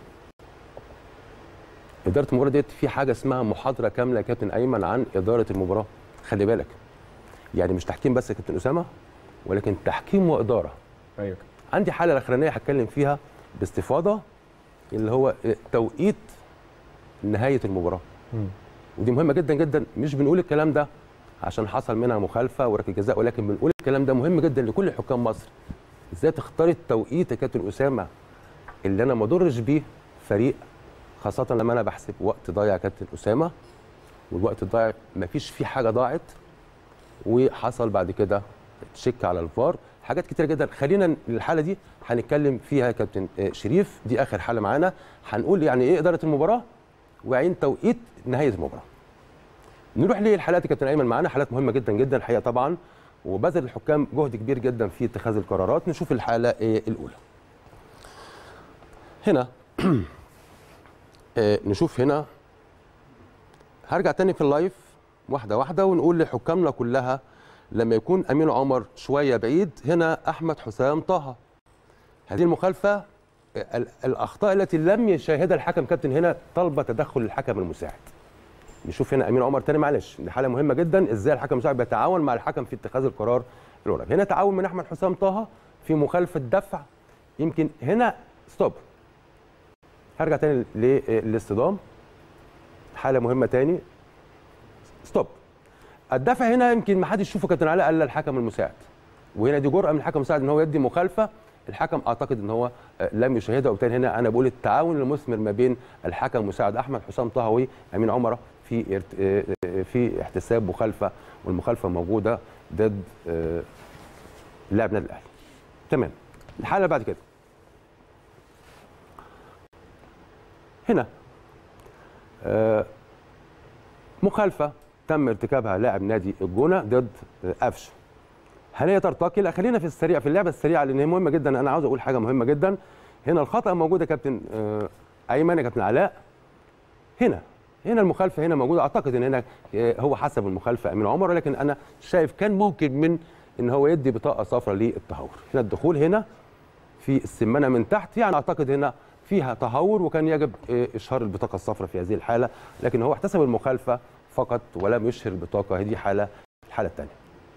G: اداره المباراه ديت في حاجه اسمها محاضره كامله يا كابتن ايمن عن اداره المباراه خلي بالك يعني مش تحكيم بس يا كابتن اسامه ولكن تحكيم واداره
A: أيوة
G: عندي حاله الاخرانيه هتكلم فيها باستفاضه اللي هو توقيت نهايه المباراه
A: مم.
G: ودي مهمه جدا جدا مش بنقول الكلام ده عشان حصل منها مخالفه وركله جزاء ولكن بنقول الكلام ده مهم جدا لكل حكام مصر ازاي تختار التوقيت يا كابتن اسامه اللي انا ما اضرش بيه فريق خاصه لما انا بحسب وقت ضايع يا كابتن اسامه والوقت الضايع مفيش فيه حاجه ضاعت وحصل بعد كده تشيك على الفار حاجات كتير جدا خلينا الحاله دي هنتكلم فيها يا كابتن آه، شريف دي اخر حاله معانا هنقول يعني ايه اداره المباراه وعين توقيت نهايه المباراه نروح للحالات يا كابتن ايمن معانا حالات مهمه جدا جدا الحقيقه طبعا وبذل الحكام جهد كبير جدا في اتخاذ القرارات نشوف الحاله آه، الاولى هنا آه، نشوف هنا هرجع تاني في اللايف واحده واحده ونقول لحكامنا كلها لما يكون امين عمر شويه بعيد هنا احمد حسام طه هذه المخالفه ال- الاخطاء التي لم يشاهدها الحكم كابتن هنا طلب تدخل الحكم المساعد نشوف هنا امين عمر تاني معلش دي حاله مهمه جدا ازاي الحكم المساعد بيتعاون مع الحكم في اتخاذ القرار القريب هنا تعاون من احمد حسام طه في مخالفه دفع يمكن هنا ستوب هرجع تاني للاصطدام حاله مهمه تاني ستوب الدفع هنا يمكن ما حدش يشوفه كابتن علاء الا الحكم المساعد وهنا دي جرأه من الحكم المساعد ان هو يدي مخالفه الحكم اعتقد ان هو آه، لم يشاهدها وبالتالي هنا انا بقول التعاون المثمر ما بين الحكم المساعد احمد حسام طه وامين عمره في ارت- آه، آه، في احتساب مخالفه والمخالفه موجوده ضد آه، لاعب نادي الاهلي تمام الحاله اللي بعد كده هنا آه، مخالفه تم ارتكابها لاعب نادي الجونه ضد آه، قفشه هل هي ترتقي؟ لا خلينا في السريع في اللعبه السريعه لان هي مهمه جدا انا عاوز اقول حاجه مهمه جدا هنا الخطا موجود يا كابتن آه، ايمن يا كابتن علاء هنا هنا المخالفه هنا موجوده اعتقد ان هنا آه، هو حسب المخالفه امين عمر ولكن انا شايف كان ممكن من ان هو يدي بطاقه صفراء للتهور هنا الدخول هنا في السمانه من تحت يعني اعتقد هنا فيها تهور وكان يجب آه، اشهار البطاقه الصفراء في هذه الحاله لكن هو احتسب المخالفه فقط ولم يشهر البطاقه هذه حاله الحاله الثانيه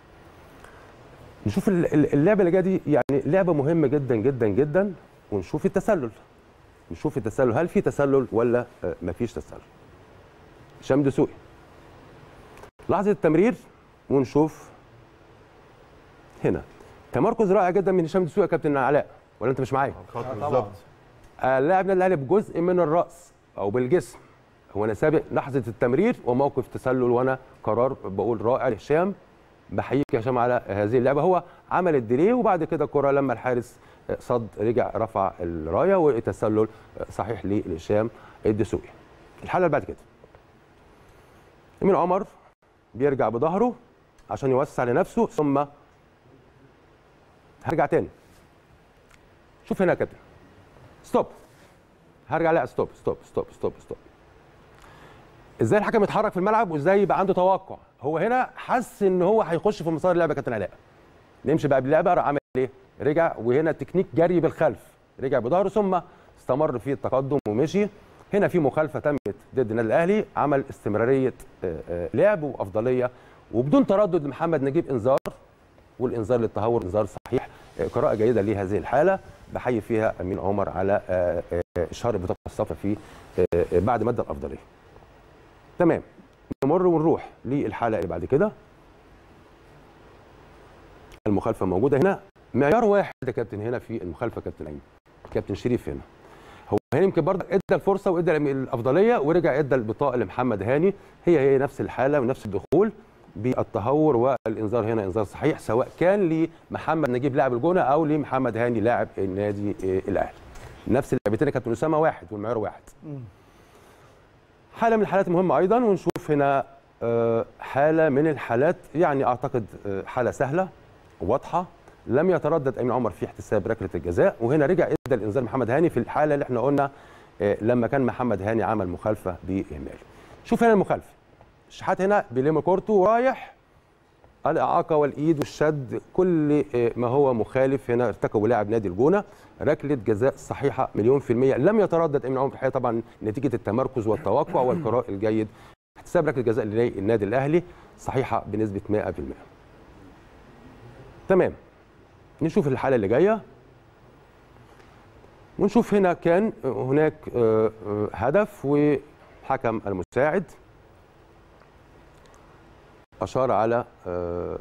G: نشوف ال- ال- اللعبه اللي جايه دي يعني لعبه مهمه جدا جدا جدا ونشوف التسلل نشوف التسلل هل في تسلل ولا آه، مفيش تسلل هشام دسوقي لحظه التمرير ونشوف هنا تمركز رائع جدا من هشام دسوقي يا كابتن علاء ولا انت مش معايا
C: الخط بالظبط
G: اللاعب نادي الاهلي بجزء من الراس او بالجسم هو انا سابق لحظه التمرير وموقف تسلل وانا قرار بقول رائع لهشام بحييك يا هشام على هذه اللعبه هو عمل الديلي وبعد كده الكره لما الحارس صد رجع رفع الرايه وتسلل صحيح لهشام الدسوقي الحاله اللي بعد كده امين عمر بيرجع بظهره عشان يوسع لنفسه ثم هرجع تاني شوف هنا يا كابتن ستوب هرجع لا ستوب ستوب ستوب ستوب ستوب ازاي الحكم يتحرك في الملعب وازاي يبقى عنده توقع هو هنا حس ان هو هيخش في مسار اللعبه يا كابتن علاء نمشي بقى باللعبه راح عمل ايه رجع وهنا تكنيك جري بالخلف رجع بظهره ثم استمر في التقدم ومشي هنا في مخالفه تمت ضد النادي الاهلي عمل استمراريه آه، آه، لعب وافضليه وبدون تردد لمحمد نجيب انذار والانذار للتهور انذار صحيح آه، قراءه جيده لهذه الحاله بحيي فيها امين عمر على آه، آه، اشهار البطاقه الصفراء في آه، آه، بعد مدى الافضليه تمام نمر ونروح للحاله اللي بعد كده المخالفه موجوده هنا معيار واحد يا كابتن هنا في المخالفه يا كابتن ايمن كابتن شريف هنا هو هنا يمكن برضه ادى الفرصه وادى الافضليه ورجع ادى البطاقه لمحمد هاني هي هي نفس الحاله ونفس الدخول بالتهور والانذار هنا انذار صحيح سواء كان لمحمد نجيب لاعب الجونه او لمحمد هاني لاعب النادي آه، الاهلي نفس اللعبتين يا كابتن اسامه واحد والمعيار واحد حاله من الحالات المهمه ايضا ونشوف هنا آه، حاله من الحالات يعني اعتقد آه، حاله سهله واضحه لم يتردد امين عمر في احتساب ركله الجزاء وهنا رجع ادى الانذار محمد هاني في الحاله اللي احنا قلنا آه، لما كان محمد هاني عمل مخالفه باهمال شوف هنا المخالفه الشحات هنا بيلم كورته ورايح الاعاقه والايد والشد كل آه، ما هو مخالف هنا ارتكبه لاعب نادي الجونه ركله جزاء صحيحه مليون في الميه لم يتردد امين عمر في الحقيقه طبعا نتيجه التمركز والتوقع والقراء الجيد احتساب ركله جزاء للنادي الاهلي صحيحه بنسبه 100% تمام نشوف الحاله اللي جايه ونشوف هنا كان هناك آه، آه، هدف وحكم المساعد اشار على آه،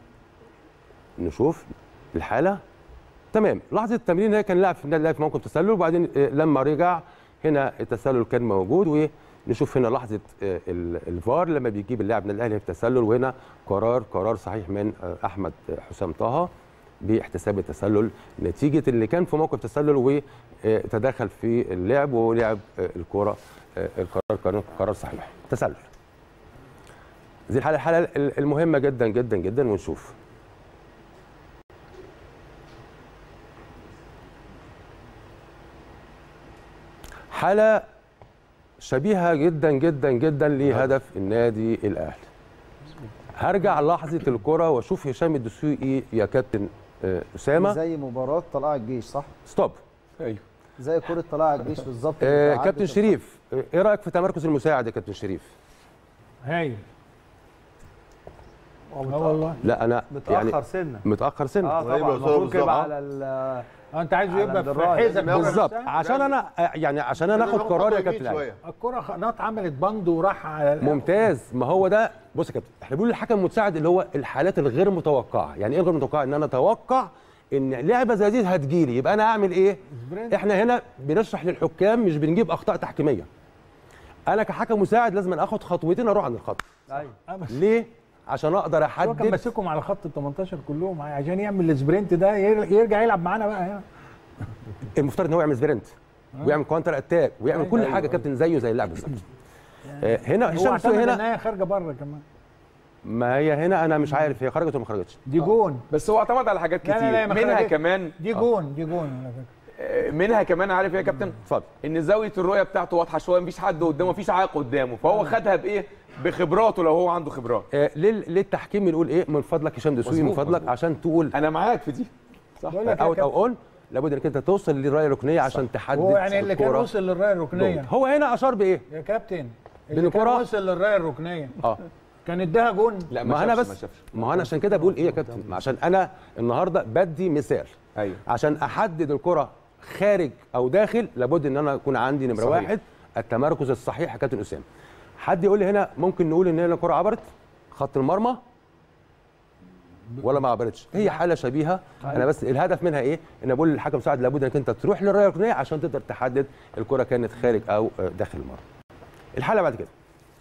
G: نشوف الحاله تمام لحظه التمرين هي كان لاعب في النادي الاهلي في موقف تسلل وبعدين آه، لما رجع هنا التسلل كان موجود ونشوف هنا لحظه آه، ال- الفار لما بيجيب اللاعب النادي الاهلي في التسلل وهنا قرار قرار صحيح من آه، احمد حسام طه باحتساب التسلل نتيجه اللي كان في موقف تسلل وتدخل في اللعب ولعب آه، الكره آه، القرار كان قرار صحيح تسلل دي الحاله الحاله المهمه جدا جدا جدا ونشوف حاله شبيهه جدا جدا جدا لهدف النادي الاهلي هرجع لحظه الكره واشوف هشام الدسوقي يا كابتن آه، اسامه
E: زي مباراه طلائع الجيش صح
G: ستوب
A: ايوه
E: زي كره طلائع الجيش بالظبط
G: آه،
E: اللي
G: كابتن
E: عدت
G: شريف آه، ايه رايك في تمركز المساعد يا كابتن شريف
B: هايل اه والله
G: لا انا يعني
D: متاخر سنه
G: متاخر سنه
D: اه
C: طيب
D: طبعا
C: يا أستاذ
D: المفروض
C: بالظبط.
D: يبقى على ال-
B: اه انت عايزه يبقى في
D: الراي.
B: حيزك
C: لازم ياخد-
G: بالظبط
B: نفسها؟
G: عشان انا آه، يعني عشان انا اخد قرار يا كابتن علي.
B: الكره خلاص عملت بند وراح على
G: ممتاز ما هو ده بص يا كابتن احنا بنقول الحكم المساعد اللي هو الحالات الغير متوقعه يعني ايه غير متوقعه ان انا اتوقع ان لعبه زي دي هتجيلي يبقى انا اعمل ايه
B: سبرنت.
G: احنا هنا بنشرح للحكام مش بنجيب اخطاء تحكيميه انا كحكم مساعد لازم اخد خطوتين اروح عند الخط
B: آه، بس
G: ليه عشان اقدر
B: هو كان
G: احدد
B: ماسكهم على خط ال 18 كلهم عشان يعمل السبرنت ده ير- يرجع يلعب معانا بقى هنا
G: المفترض ان هو يعمل سبرنت ويعمل كونتر اتاك ويعمل
B: أيوة،
G: كل
B: أيوة.
G: حاجه كابتن زيه زي اللاعب بالظبط آه، هنا
B: هو
G: هشام
B: اعتمد
G: سوي
B: ان
G: هنا
B: هي خارجه بره كمان
G: ما هي هنا انا مش عارف هي خرجت ولا ما خرجتش
B: دي جون
A: بس هو اعتمد على حاجات
B: لا، لا،
A: كتير
B: لا، ما
A: منها
B: خرجتش.
A: كمان
B: دي جون دي جون على فكره
A: آه، منها كمان عارف ايه يا كابتن
G: اتفضل
A: ان زاويه الرؤيه بتاعته واضحه شويه مفيش حد قدامه مفيش عائق قدامه فهو خدها بايه بخبراته لو هو عنده خبرات
G: آه، ليه ليه التحكيم بنقول ايه من فضلك هشام دسوقي من
A: مظبوط،
G: فضلك
A: مظبوط.
G: عشان تقول
A: انا معاك في دي صح
B: بقول لك يا
G: اوت او
B: كابتن،
G: اون لابد انك انت توصل للرايه الركنيه عشان تحدد
B: هو يعني اللي كان
G: الكرة.
B: وصل للرايه الركنيه
G: هو هنا اشار بايه
B: يا كابتن اللي كان
G: بالكرة؟
B: وصل للرايه الركنيه
G: اه
B: كان اداها جون
A: لا
G: ما انا
A: شافش،
G: بس
A: شافش.
G: ما انا عشان كده بقول ايه يا كابتن ما عشان انا النهارده بدي مثال
A: ايوه
G: عشان احدد الكره خارج او داخل لابد ان انا يكون عندي نمره
A: صحيح.
G: واحد التمركز الصحيح يا كابتن اسامه حد يقول لي هنا ممكن نقول ان هنا الكره عبرت خط المرمى ولا ما عبرتش هي حاله شبيهه انا بس الهدف منها ايه ان بقول للحكم مساعد لابد انك انت تروح للرايه الركنيه عشان تقدر تحدد الكره كانت خارج او آه، داخل المرمى الحاله بعد كده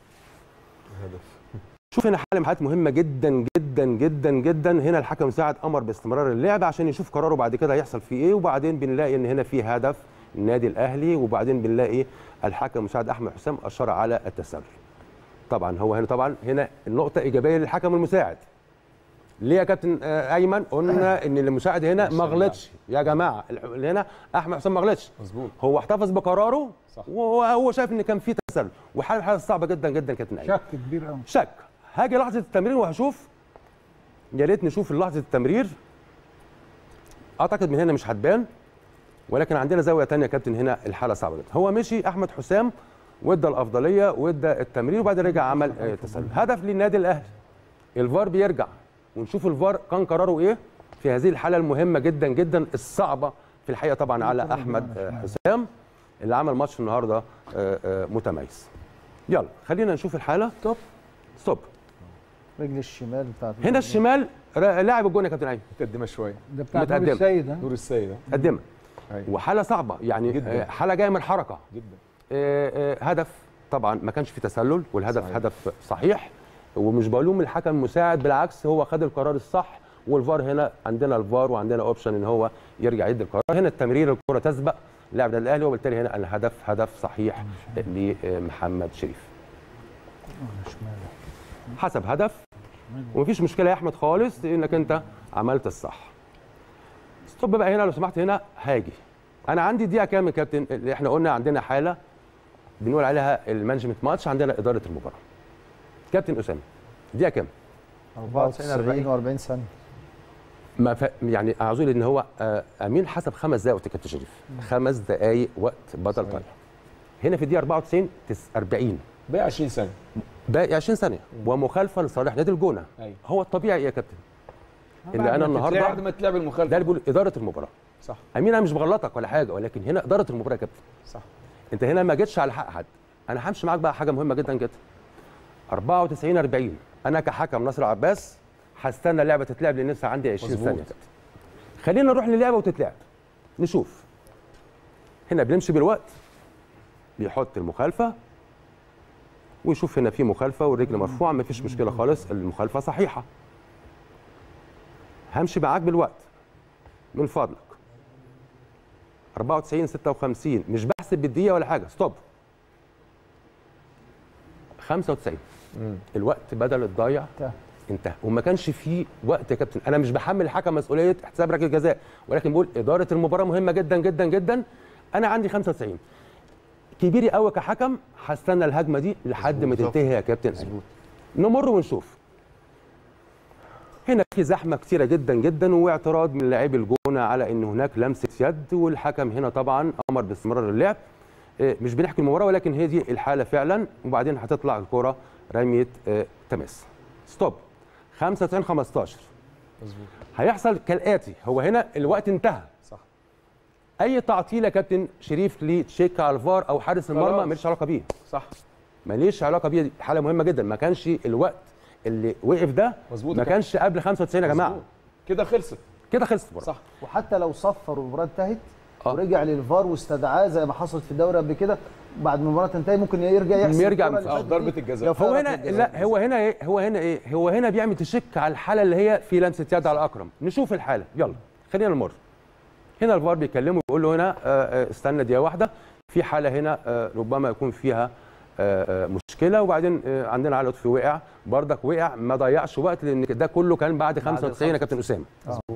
G: شوف هنا حاله من الحالات مهمه جدا جدا جدا جدا هنا الحكم مساعد امر باستمرار اللعب عشان يشوف قراره بعد كده هيحصل فيه ايه وبعدين بنلاقي ان هنا في هدف النادي الاهلي وبعدين بنلاقي الحكم المساعد احمد حسام اشار على التسلل طبعا هو هنا طبعا هنا النقطه ايجابيه للحكم المساعد ليه يا كابتن آه، ايمن قلنا ان المساعد هنا ما غلطش يا جماعه الح- اللي هنا احمد حسام ما غلطش
A: مظبوط
G: هو احتفظ بقراره
A: صح.
G: وهو هو شايف ان كان في تسلل وحاله حاله صعبه جدا جدا كابتن ايمن
B: شك كبير قوي
G: شك هاجي لحظه التمرير وهشوف يا ريت نشوف لحظه التمرير اعتقد من هنا مش هتبان ولكن عندنا زاويه تانية يا كابتن هنا الحاله صعبه جدا هو مشي احمد حسام وادى الافضليه وادى التمرير وبعدين رجع عمل آه، تسلل هدف للنادي الاهلي الفار بيرجع ونشوف الفار كان قراره ايه في هذه الحاله المهمه جدا جدا الصعبه في الحقيقه طبعا على احمد آه، حسام اللي عمل ماتش النهارده آه، آه، متميز يلا خلينا نشوف الحاله
B: ستوب
G: ستوب
E: رجل الشمال بتاعت
G: هنا الشمال را- لاعب الجون يا كابتن ايمن
A: متقدمه شويه
B: ده بتاع نور
G: متقدمة.
B: السيد ها
A: نور السيد ها؟
G: قدمها
A: أيوة.
G: وحاله صعبه يعني
A: جداً.
G: آه، حاله جايه من الحركه
A: جدا
G: آه، آه، هدف طبعا ما كانش في تسلل والهدف
A: صحيح.
G: هدف صحيح ومش بلوم الحكم المساعد بالعكس هو خد القرار الصح والفار هنا عندنا الفار وعندنا اوبشن ان هو يرجع يدي القرار هنا التمرير الكره تسبق لاعب النادي الاهلي وبالتالي هنا الهدف هدف صحيح لمحمد شريف حسب هدف ومفيش مشكله يا احمد خالص انك انت عملت الصح ستوب بقى هنا لو سمحت هنا هاجي انا عندي دقيقه كام يا كابتن اللي احنا قلنا عندنا حاله بنقول عليها المانجمنت ماتش عندنا اداره المباراه كابتن اسامه دقيقه كام
E: 94 و40 ثانيه
G: ما ف... يعني اعذر ان هو آه، امين حسب خمس دقائق وقت كابتن شريف خمس دقائق وقت بدل طاير هنا في الدقيقه 94 تس 40
A: باقي 20 سنه
G: باقي 20 ثانيه ومخالفه لصالح نادي الجونه
A: أيوة.
G: هو الطبيعي يا كابتن ان
B: بعد
G: انا
B: ما
A: بعد
G: النهارده
A: ما تلعب
G: ده
A: المخالفه
G: اللي بيقول اداره المباراه
A: صح
G: امين انا مش بغلطك ولا حاجه ولكن هنا اداره المباراه يا كابتن
A: صح
G: انت هنا ما جيتش على حق حد انا همشي معاك بقى حاجه مهمه جدا جدا 94 40 انا كحكم ناصر عباس هستنى اللعبه تتلعب لان لسه عندي 20
A: مظبوط.
G: ثانيه يا كابتن خلينا نروح للعبه وتتلعب نشوف هنا بنمشي بالوقت بيحط المخالفه ويشوف هنا في مخالفه والرجل مرفوعه ما فيش مشكله خالص المخالفه صحيحه همشي معاك بالوقت من فضلك 94 56 مش بحسب بالدقيقه ولا حاجه ستوب 95 الوقت بدل الضايع
E: انتهى.
G: انتهى وما كانش فيه وقت يا كابتن انا مش بحمل الحكم مسؤوليه احتساب ركله جزاء ولكن بقول اداره المباراه مهمه جدا جدا جدا انا عندي 95 كبيري قوي كحكم هستنى الهجمه دي لحد ما
C: مظبوط.
G: تنتهي يا كابتن أيمن. نمر ونشوف هنا في زحمه كثيره جدا جدا واعتراض من لاعبي الجونه على ان هناك لمسه يد والحكم هنا طبعا امر باستمرار اللعب إيه، مش بنحكي المباراه ولكن هي دي الحاله فعلا وبعدين هتطلع الكره رميه آه، تماس ستوب 95 15
A: مظبوط
G: هيحصل كالاتي هو هنا الوقت انتهى
A: صح
G: اي تعطيل يا كابتن شريف لتشيك على الفار او حارس المرمى
A: خلاص.
G: ماليش علاقه بيه
A: صح
G: ماليش علاقه بيه دي حاله مهمه جدا ما كانش الوقت اللي وقف ده
A: مظبوط
G: ما
A: يا كابتن.
G: كانش قبل 95 يا جماعه
A: مظبوط. كده خلصت
G: كده خلصت برضه
A: صح
E: وحتى لو صفر والمباراه انتهت
G: آه.
E: ورجع للفار واستدعاه زي ما حصلت في الدوري قبل كده بعد ما المباراه تنتهي ممكن يرجع يحسب
G: يرجع
E: الكرة
G: من-
E: اللي
A: آه،
E: فاتت
A: ضربة
E: دي.
A: الجزاء.
E: لو فيها
G: هو
E: ركلة
G: هنا
E: جزاء.
G: لا هو هنا ايه هو هنا ايه هو هنا بيعمل تشك على الحاله اللي هي في لمسه يد على اكرم نشوف الحاله يلا خلينا نمر هنا الفار بيكلمه بيقول له هنا آه، آه، استنى دقيقه واحده في حاله هنا آه، ربما يكون فيها آه، آه، مشكله وبعدين آه، عندنا علي لطفي وقع بردك وقع ما ضيعش وقت لان ده كله كان بعد 95 يا كابتن اسامه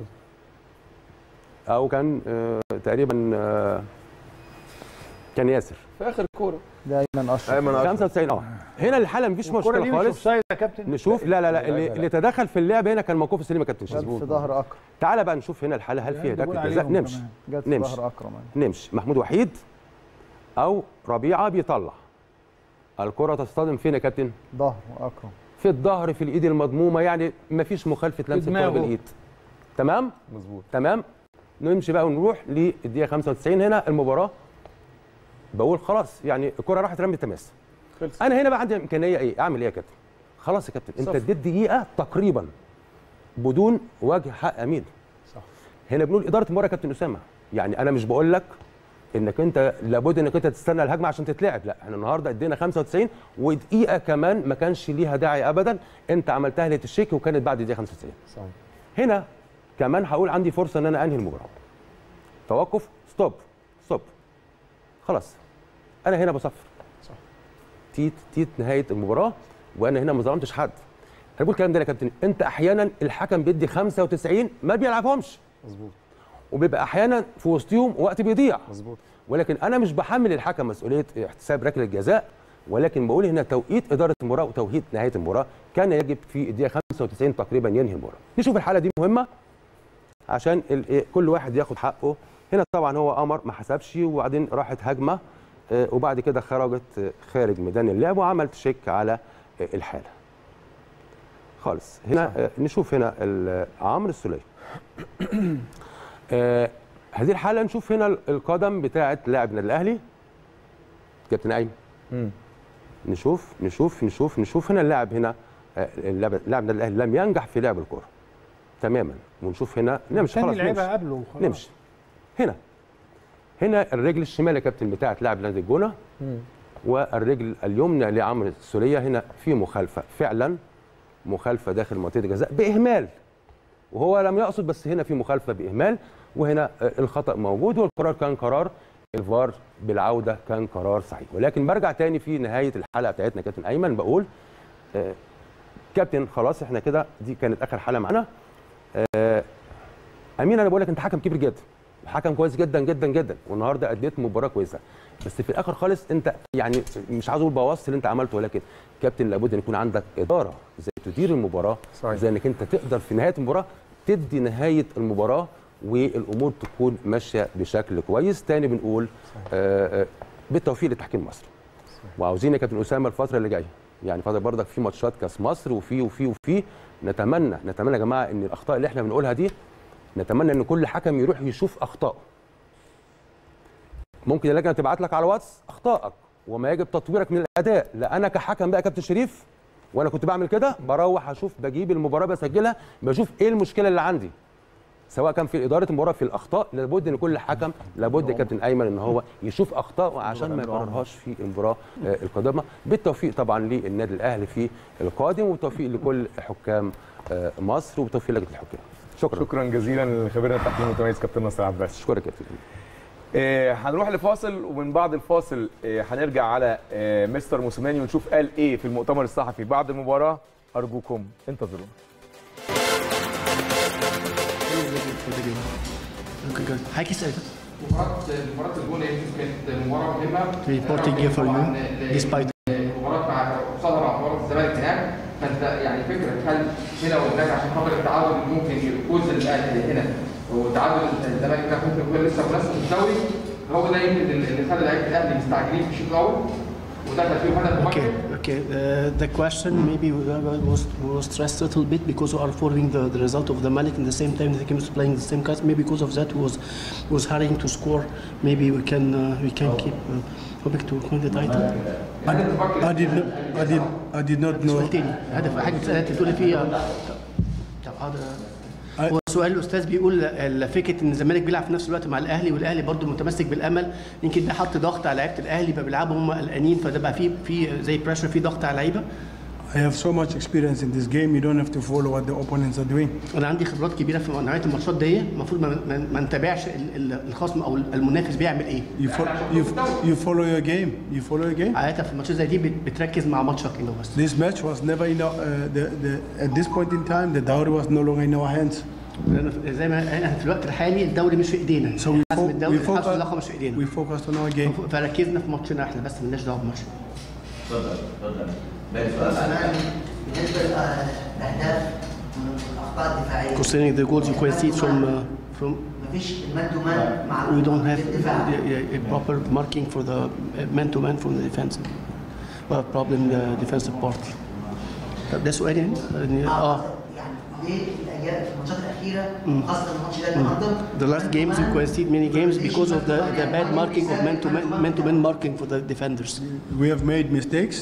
G: او كان آه، تقريبا آه، كان ياسر
A: في اخر كوره
E: ده ايمن اشرف
C: ايمن أشرف.
G: 95 اه هنا الحاله مفيش
B: الكرة دي
G: مشكله
B: مش
G: خالص
B: اوفسايد يا كابتن
G: نشوف لا لا لا اللي,
A: لا، لا.
G: اللي تدخل في اللعب هنا كان موقوف السليم يا كابتن
E: جت
G: شريف
E: في ظهر اكرم
G: تعالى بقى نشوف هنا الحاله هل فيها
B: ده جول
G: ركله جزاء
B: عليهم
G: نمشي
B: كمان.
E: جت في
G: نمشي.
E: ظهر اكرم أيوة.
G: نمشي محمود وحيد او ربيعه بيطلع الكره تصطدم فين يا كابتن
E: ظهر اكرم
G: في الظهر في الايد المضمومه يعني مفيش مخالفه لمس الكره
B: دماغه.
G: بالايد تمام
A: مظبوط
G: تمام نمشي بقى ونروح للدقيقه 95 هنا المباراه بقول خلاص يعني الكره راحت رمي التماس
A: خلص
G: انا هنا بقى عندي امكانيه ايه اعمل ايه يا كابتن خلاص يا كابتن انت
A: صفر.
G: اديت دقيقه تقريبا بدون وجه حق امين
A: صح.
G: هنا بنقول اداره المباراه يا كابتن اسامه يعني انا مش بقول لك انك انت لابد انك انت تستنى الهجمه عشان تتلعب لا احنا النهارده ادينا 95 ودقيقه كمان ما كانش ليها داعي ابدا انت عملتها لتشيك وكانت بعد دقيقه 95
A: صحيح
G: هنا كمان هقول عندي فرصه ان انا انهي المباراه توقف ستوب ستوب خلاص انا هنا بصفر
A: صح.
G: تيت تيت نهايه المباراه وانا هنا ما ظلمتش حد انا بقول الكلام ده يا كابتن انت احيانا الحكم بيدي 95 ما بيلعبهمش
A: مظبوط
G: وبيبقى احيانا في وسطهم وقت بيضيع
A: مظبوط
G: ولكن انا مش بحمل الحكم مسؤوليه احتساب ركله الجزاء ولكن بقول هنا توقيت اداره المباراه وتوقيت نهايه المباراه كان يجب في الدقيقه 95 تقريبا ينهي المباراه نشوف الحاله دي مهمه عشان ال- إيه، كل واحد ياخد حقه هنا طبعا هو قمر ما حسبش وبعدين راحت هجمه آه، وبعد كده خرجت آه، خارج ميدان اللعب وعمل تشيك على آه، الحاله خالص هنا آه، نشوف هنا ال- عمرو السوليه آه، هذه الحاله نشوف هنا القدم بتاعه لاعب النادي الاهلي كابتن ايمن
A: مم.
G: نشوف نشوف نشوف نشوف هنا اللاعب هنا آه، اللاعب اللاعب النادي الاهلي لم ينجح في لعب الكره تماما ونشوف هنا نمشي
B: تاني
G: خلاص
B: لعيبه
G: نمشي
B: قبله وخلاص.
G: نمشي هنا هنا الرجل الشمال يا كابتن بتاعت لاعب نادي الجونه والرجل اليمنى لعمرو السوليه هنا في مخالفه فعلا مخالفه داخل منطقه الجزاء باهمال وهو لم يقصد بس هنا في مخالفه باهمال وهنا آه، الخطا موجود والقرار كان قرار الفار بالعوده كان قرار صحيح ولكن برجع تاني في نهايه الحلقه بتاعتنا كابتن ايمن بقول آه، كابتن خلاص احنا كده دي كانت اخر حلقه معانا آه، امين انا بقول لك انت حكم كبير جدا وحكم كويس جدا جدا جدا والنهارده اديت مباراه كويسه بس في الاخر خالص انت يعني مش عاوز اقول بوظت اللي انت عملته ولكن كابتن لابد ان يكون عندك اداره ازاي تدير المباراه
A: صحيح.
G: زي انك انت تقدر في نهايه المباراه تدي نهايه المباراه والامور تكون ماشيه بشكل كويس تاني بنقول آه آه بالتوفيق للتحكيم المصري وعاوزين يا كابتن اسامه الفتره اللي جايه يعني فتره برضك في ماتشات كاس مصر وفي وفي وفي نتمنى نتمنى يا جماعه ان الاخطاء اللي احنا بنقولها دي نتمنى ان كل حكم يروح يشوف اخطائه ممكن اللجنه تبعت لك على واتس اخطائك وما يجب تطويرك من الاداء لا انا كحكم بقى يا كابتن شريف وانا كنت بعمل كده بروح اشوف بجيب المباراه بسجلها بشوف ايه المشكله اللي عندي سواء كان في اداره المباراه في الاخطاء لابد ان كل حكم لابد يا كابتن ايمن ان هو يشوف اخطائه عشان ما يكررهاش في المباراه آه، القادمه بالتوفيق طبعا للنادي الاهلي في القادم والتوفيق لكل حكام آه، مصر وبالتوفيق لجنه الحكام شكرا
A: شكرا جزيلا لخبيرنا التحكيم المتميز كابتن ناصر عباس
G: اشكرك يا كابتن
A: آه، هنروح لفاصل ومن بعد الفاصل آه، هنرجع على آه، مستر موسيماني ونشوف قال ايه في المؤتمر الصحفي بعد المباراه ارجوكم انتظرونا
H: Okay, good. Haki said,
I: مباراة مباراة الجون يمكن كانت مباراة مهمة
H: reporting here for you, despite
I: مباراة مع قصادها مع مباراة الزمالك هناك فانت يعني فكرة هل هنا وهناك عشان خاطر التعادل ممكن يفوز الاهلي هنا وتعادل الزمالك هناك ممكن يكون لسه منافسة في الدوري هو ده يمكن اللي خلى لعيبة الاهلي مستعجلين في الشوط الاول ودخل فيهم هدف
H: okay,
I: مبكر
H: Okay, uh, the question maybe was was stressed a little bit because we are following the, the result of the Malik in the same time the team is playing the same cards. Maybe because of that was was hurrying to score. Maybe we can uh, we can keep uh, hoping to win the title.
J: I, I did not I did I did not know
H: سؤال تاني هدف حاجه بتسالها انت بتقول فيه طب حاضر هو سؤال الاستاذ بيقول ال- فكره ان الزمالك بيلعب في نفس الوقت مع الاهلي والاهلي برضه متمسك بالامل يمكن ده حط ضغط على لعيبه الاهلي بقى بيلعبوا هم قلقانين فده بقى في في زي بريشر في ضغط على اللعيبه
J: I have so much experience in this game you don't have to follow what the opponents are doing
H: انا عندي خبرات كبيره في نوعيه الماتشات دي المفروض ما, ما, ما نتابعش ال- ال- الخصم او المنافس بيعمل ايه
J: you, fo- you, f- you follow your game you follow your game
H: عاده في الماتشات زي دي بت- بتركز مع ماتشك انه بس
J: this match was never in our, uh, the, the, at this point in time the dowry was no longer in our hands
H: لأن زي ما احنا في الوقت الحالي الدوري مش في ايدينا
J: so we,
H: حسم
J: fo-
H: الدوري
J: we,
H: حسم
J: focus,
H: اللقب مش في ايدينا
J: we focused on our game
H: فركزنا في ماتشنا احنا بس مالناش دعوه بماتش
K: اتفضل اتفضل باقي سؤال
L: أنا بالنسبة للأهداف الأخطاء الدفاعية
H: concerning the goals you can see from uh, from
L: مفيش المان تو مان مع
H: we don't have
L: الدفاع
H: a, a proper marking for the man to man from the defense we have problem in the defensive part طب ده سؤال يعني يعني اه
L: يعني ليه الأيام في الماتشات الأخيرة خاصة الماتش ده النهارده
H: The last games you concede many games because of the, the bad marking of man to man, man to man marking for the defenders.
J: we have made mistakes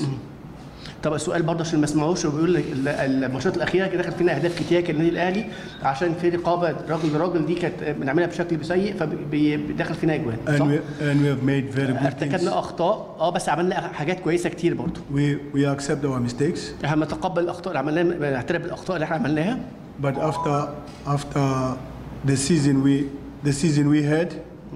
H: طب السؤال برضه عشان ما اسمعوش وبيقول لك ال- الماتشات الاخيره كده دخل فينا اهداف كتير كان النادي الاهلي عشان في رقابه راجل لراجل دي كانت بنعملها بشكل سيء فبيدخل فينا اجوان
J: and
H: صح؟
J: we, and we have made very good things
H: ارتكبنا اخطاء اه بس عملنا حاجات كويسه كتير برضه
J: we, we accept our mistakes
H: احنا نتقبل الاخطاء اللي عملناها نعترف بالاخطاء اللي احنا عملناها
J: but after after the season we the season we had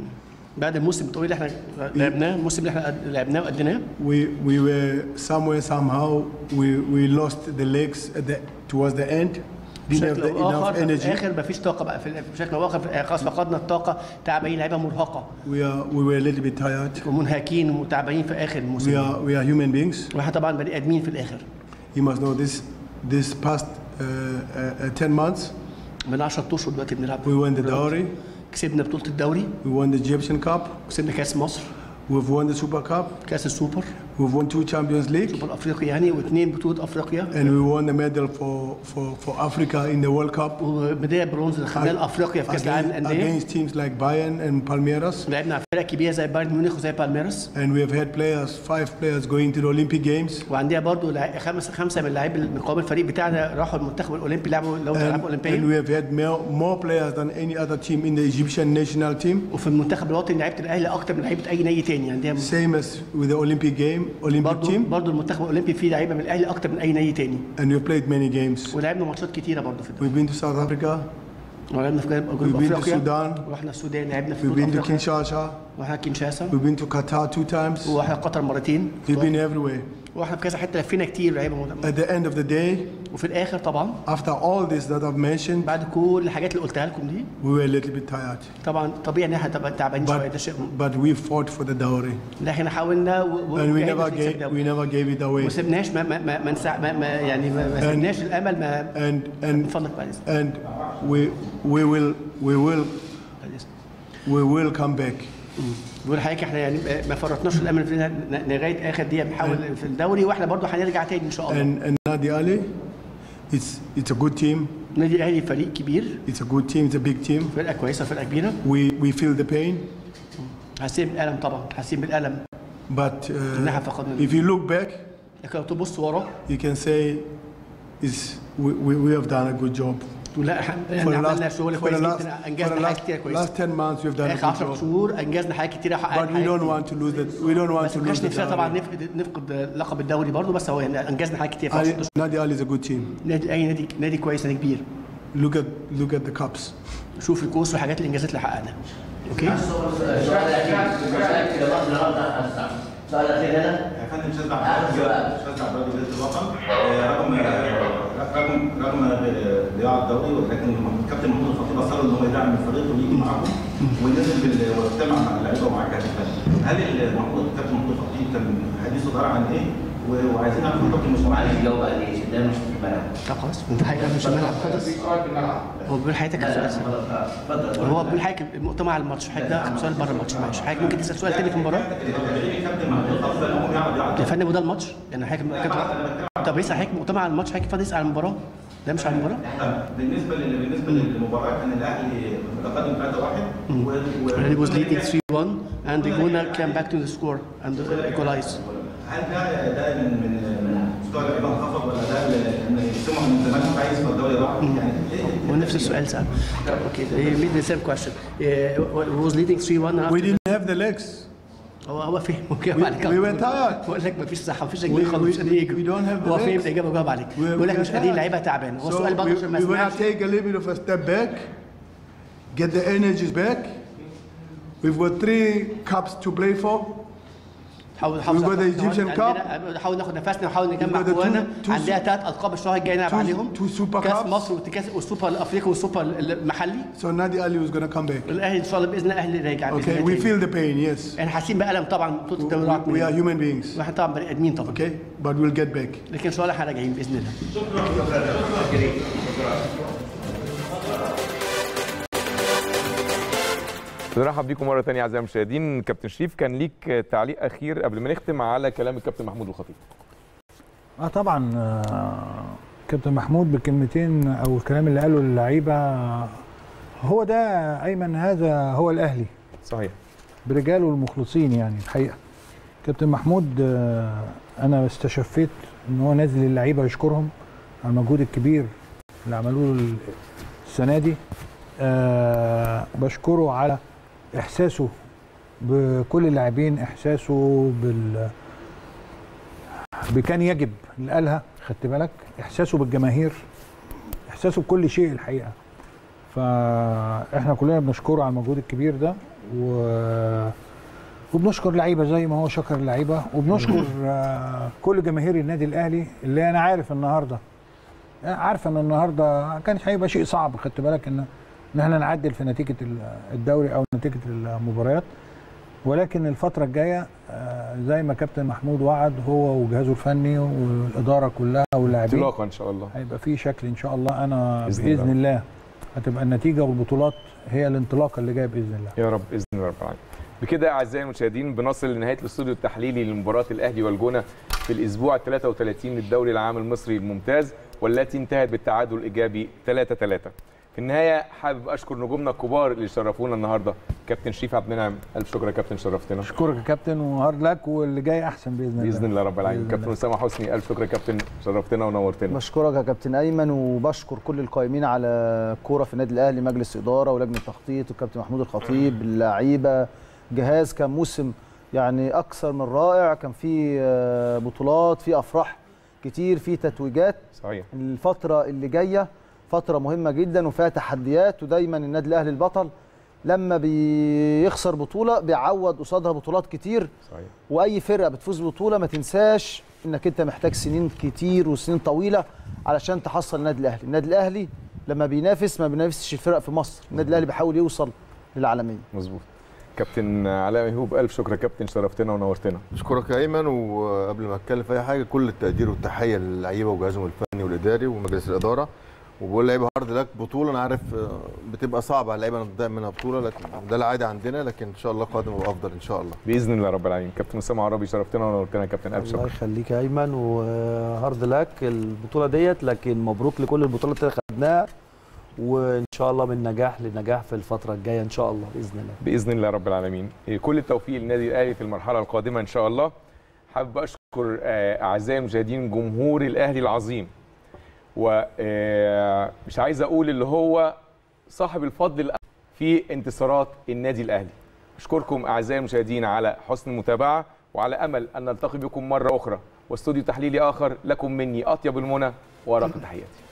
H: بعد الموسم الطويل اللي احنا لعبناه الموسم اللي احنا لعبناه واديناه
J: we we were somewhere somehow we we lost the legs at the towards the end didn't have
H: بشكل
J: the
H: او اخر
J: enough
H: في
J: energy
H: الاخر مفيش طاقه بقى في بشكل او اخر في- خلاص فقدنا الطاقه تعبانين لعيبه مرهقه
J: we are we were a little bit tired
H: ومنهكين وتعبانين في اخر
J: we
H: الموسم
J: are we are human beings
H: واحنا طبعا بني ادمين في الاخر
J: you must know this this past uh, uh, uh, 10 months
H: من 10 اشهر دلوقتي بنلعب
J: we won the dowry
H: كسبنا بطوله الدوري
J: we won the Egyptian Cup
H: كسبنا كاس مصر
J: we've won the Super Cup
H: كاس السوبر
J: we've won two Champions League
H: سوبر افريقيا يعني واثنين بطوله افريقيا
J: and we won the medal for for for Africa in the World Cup
H: وميداليه برونز اللي خدناها لافريقيا في كاس العالم
J: against,
H: للانديه
J: against teams like Bayern and Palmeiras
H: لعبنا على فرق كبيره زي بايرن ميونخ وزي بالميراس
J: and we have had players five players going to the Olympic Games
H: وعندنا برضو لع- خمسه خمسه من اللاعبين من قوام الفريق بتاعنا راحوا المنتخب الاولمبي لعبوا لو
J: and,
H: لعبوا
J: and
H: اولمبيا
J: we have had more, more players than any other team in the Egyptian national team
H: وفي المنتخب الوطني لعيبه الاهلي اكتر من لعيبه اي نادي تاني عندنا
J: same as with the Olympic game Olympic
H: برضو
J: team
H: برضو المنتخب الاولمبي فيه لعيبه من الاهلي اكتر من اي نادي تاني
J: and we've played many games
H: ولعبنا ماتشات كتيره برضو في الدوري
J: we've been to South Africa
H: ولعبنا في جنوب
J: we've been to
H: افريقيا
J: Sudan
H: رحنا السودان لعبنا في
J: we've
H: جنوب
J: been to
H: افريقيا
J: Kinshasa
H: ورحنا كينشاسا
J: we've been to Qatar two times
H: ورحنا قطر مرتين
J: we've been everywhere
H: ورحنا في كذا حته لفينا كتير لعيبه مهمة.
J: at the end of the day
H: وفي الاخر طبعا
J: after all this that I've mentioned
H: بعد كل الحاجات اللي قلتها لكم دي
J: we were a little bit tired
H: طبعا طبيعي ان احنا تبقى تعبانين شويه ده شيء
J: but we fought for the dowry
H: ده احنا حاولنا و- و-
J: and we
H: وجاهدنا
J: never
H: في
J: gave
H: الكسب
J: we
H: ده.
J: never gave it
H: وما
J: away
H: سبناش ما ما ما, ما, نسع- ما, ما يعني ما, ما سبناش الامل ما
J: and and
H: اتفضل كويس
J: and we we will we will we will come back
H: بقول لحضرتك احنا يعني ما فرطناش الامل فينا ن- لغايه اخر دقيقه بنحاول في الدوري واحنا برضو هنرجع تاني ان شاء الله
J: and and Nadi Ali it's it's a good team
H: النادي الاهلي فريق كبير
J: it's a good team it's a big team
H: فرقه كويسه فرقه كبيره
J: we we feel the pain
H: حاسين بالالم طبعا حاسين بالالم
J: but uh,
H: إنها فقدنا
J: if you look back
H: لكن لو تبص ورا
J: you can say is we, we, we have done a good job
H: تقول لا احنا
J: for
H: احنا
J: the
H: عملنا
J: last
H: شغل
J: for
H: كويس
J: the last
H: جدا
J: for the
H: انجزنا حاجات
J: last,
H: كتير كويسه
J: last 10 months we've done a
H: اخر
J: good
H: 10
J: job
H: شهور انجزنا حاجات كتير حققنا
J: but we
H: حاجات
J: don't
H: كتير.
J: want to lose that we don't want
H: بس
J: to
H: ما
J: lose
H: كانش
J: the
H: نفسنا طبعا
J: dowry.
H: نفقد نفقد لقب الدوري برضو بس هو يعني انجزنا حاجات كتير في
J: Ali,
H: 10
J: Nadi Ali is a good team
H: نادي اي نادي نادي كويس نادي كبير
J: look at look at the cups
H: شوف الكوس والحاجات الانجازات اللي حققناها اوكي
K: السؤال الاخير السؤال كده بقى النهارده السؤال الاخير هنا
M: يا فندم استاذ عبد استاذ عبد الرازق جلالة الوطن آه، رقم رقم رقم ضياع الدوري ولكن كابتن محمود الخطيب اصر ان هو يدعم الفريق ويجي معاكم ونزل بال- واجتمع مع اللعيبه ومع الجهاز الفني هل ال- محمود كابتن محمود الخطيب كان حديثه عباره عن ايه؟ و- وعايزين نعرف خطط المشروع
K: معلش جاوب عليه عشان ده مش في الملعب
H: طب خلاص انت حضرتك مش الملعب خلاص
I: سؤال في الملعب
H: هو بيقول حضرتك سؤال
K: اتفضل
H: هو بيقول حضرتك المؤتمر على الماتش حضرتك ده سؤال بره الماتش معلش حضرتك ممكن تسال سؤال تاني في المباراه يا فندم وده الماتش يعني حضرتك كابتن- طب يسال حضرتك مؤتمر على الماتش حضرتك فاضي يسال على المباراه ده مش على المباراه
M: بالنسبه لل- بالنسبه للمباراه كان الاهلي متقدم 3-1 و- و-
H: Already was leading 3-1 and the winner came back to the score and equalized.
M: هل ده ده من من من مستوى اللعيبه انخفض ولا ده ان سمعوا من زمان مش عايز فالدوري راح يعني
H: هو نفس السؤال سأل. Okay, he made the same question. Uh, he was leading 3-1 and
J: We
H: after
J: didn't have the legs.
H: هو هو فهم وجاوب
J: We-
H: عليك
J: we were tired.
H: بقول لك مفيش صحه مفيش
J: We-
H: رجلين خالص مش
J: we-
H: قادرين يجروا
J: we don't have the
H: هو فهم
J: legs.
H: الاجابه وجاوب عليك
J: We-
H: بيقول لك
J: we
H: مش
J: are
H: قادرين
J: tired.
H: لعيبه تعبان هو
J: So
H: السؤال برضه
J: we,
H: عشان ما
J: we
H: اسمعش
J: want to take a little bit of a step back, get the energies back. We've got three cups to play for.
H: حاول
J: We've got the
H: نحافظ
J: Egyptian
H: عندنا- نحاول ناخد نفسنا ونحاول نجمع
J: We've got the
H: قوانا
J: two- two
H: عندنا ثلاث القاب الشهر الجاي نلعب
J: two-
H: عليهم
J: two super
H: كاس
J: cups.
H: مصر والكاس والسوبر الافريقي والسوبر المحلي
J: So Nadi Ali was going to come back.
H: الاهلي ان شاء الله باذن الله الاهلي راجع بإذن
J: Okay,
H: الله
J: we
H: تاني.
J: feel the pain, yes.
H: احنا حاسين بالم طبعا بطوله الدوري راحت
J: We are
H: مننا.
J: human beings,
H: واحنا طبعا بني ادمين طبعا
J: okay? But we'll get back.
H: لكن ان شاء الله احنا راجعين باذن الله
A: بنرحب بيكم مره ثانيه اعزائي المشاهدين كابتن شريف كان ليك تعليق اخير قبل ما نختم على كلام الكابتن محمود الخطيب
B: اه طبعا آه، كابتن محمود بكلمتين او الكلام اللي قاله اللعيبه هو ده ايمن هذا هو الاهلي
A: صحيح
B: برجاله المخلصين يعني الحقيقه كابتن محمود آه، انا استشفيت ان هو نازل اللعيبه يشكرهم على المجهود الكبير اللي عملوه ال- السنه دي آه، بشكره على احساسه بكل اللاعبين احساسه بال بكان يجب اللي قالها خدت بالك احساسه بالجماهير احساسه بكل شيء الحقيقه فاحنا كلنا بنشكره على المجهود الكبير ده و وبنشكر لعيبه زي ما هو شكر اللعيبه وبنشكر آه، كل جماهير النادي الاهلي اللي انا عارف النهارده عارفه ان النهارده كان هيبقى شيء صعب خدت بالك ان ان احنا نعدل في نتيجه ال- الدوري او نتيجه المباريات ولكن الفتره الجايه آه، زي ما كابتن محمود وعد هو وجهازه الفني والاداره كلها واللاعبين
A: انطلاقه ان شاء الله
B: هيبقى في شكل ان شاء الله انا
A: بإذن
B: باذن,
A: الله.
B: الله هتبقى النتيجه والبطولات هي الانطلاقه اللي جايه باذن الله
A: يا رب باذن الله رب العالمين بكده اعزائي المشاهدين بنصل لنهايه الاستوديو التحليلي لمباراه الاهلي والجونه في الاسبوع ال 33 للدوري العام المصري الممتاز والتي انتهت بالتعادل الايجابي 3 3 في النهايه حابب اشكر نجومنا الكبار اللي شرفونا النهارده كابتن شريف عبد المنعم الف شكر يا كابتن شرفتنا
B: اشكرك يا كابتن وهارد لك واللي جاي احسن باذن الله
A: باذن الله رب العالمين
B: بإذن
A: كابتن
B: الله.
A: اسامه حسني الف شكر يا كابتن شرفتنا ونورتنا
E: بشكرك يا كابتن ايمن وبشكر كل القائمين على كوره في النادي الاهلي مجلس اداره ولجنه تخطيط والكابتن محمود الخطيب اللعيبه جهاز كان موسم يعني اكثر من رائع كان في آه، بطولات في افراح كتير في تتويجات
A: صحيح
E: الفتره اللي جايه فتره مهمه جدا وفيها تحديات ودايما النادي الاهلي البطل لما بيخسر بطوله بيعوض قصادها بطولات كتير
A: صحيح
E: واي فرقه بتفوز ببطوله ما تنساش انك انت محتاج سنين كتير وسنين طويله علشان تحصل النادي الاهلي النادي الاهلي لما بينافس ما بينافسش الفرق في مصر النادي الاهلي بيحاول يوصل للعالميه
A: مظبوط كابتن علاء ميهوب الف شكر يا كابتن شرفتنا ونورتنا
C: اشكرك يا ايمن وقبل ما اتكلم في اي حاجه كل التقدير والتحيه للعيبه وجهازهم الفني والاداري ومجلس الاداره وبقول لعيبه هارد لك بطوله انا عارف آه، بتبقى صعبه على اللعيبه نضيع منها بطوله لكن ده العادي عندنا لكن ان شاء الله قادم وافضل ان شاء الله
A: باذن الله رب العالمين كابتن اسامه عربي شرفتنا ونورتنا يا كابتن الف
D: الله
A: شكر
D: يخليك يا ايمن وهارد لك البطوله ديت لكن مبروك لكل البطولات اللي خدناها وان شاء الله من نجاح لنجاح في الفتره الجايه ان شاء الله باذن الله
A: باذن الله رب العالمين إيه، كل التوفيق للنادي الاهلي في المرحله القادمه ان شاء الله حابب اشكر آه، اعزائي المشاهدين جمهور الاهلي العظيم ومش عايز اقول اللي هو صاحب الفضل الأ- في انتصارات النادي الاهلي اشكركم اعزائي المشاهدين على حسن المتابعه وعلى امل ان نلتقي بكم مره اخرى واستوديو تحليلي اخر لكم مني اطيب المنى وارق تحياتي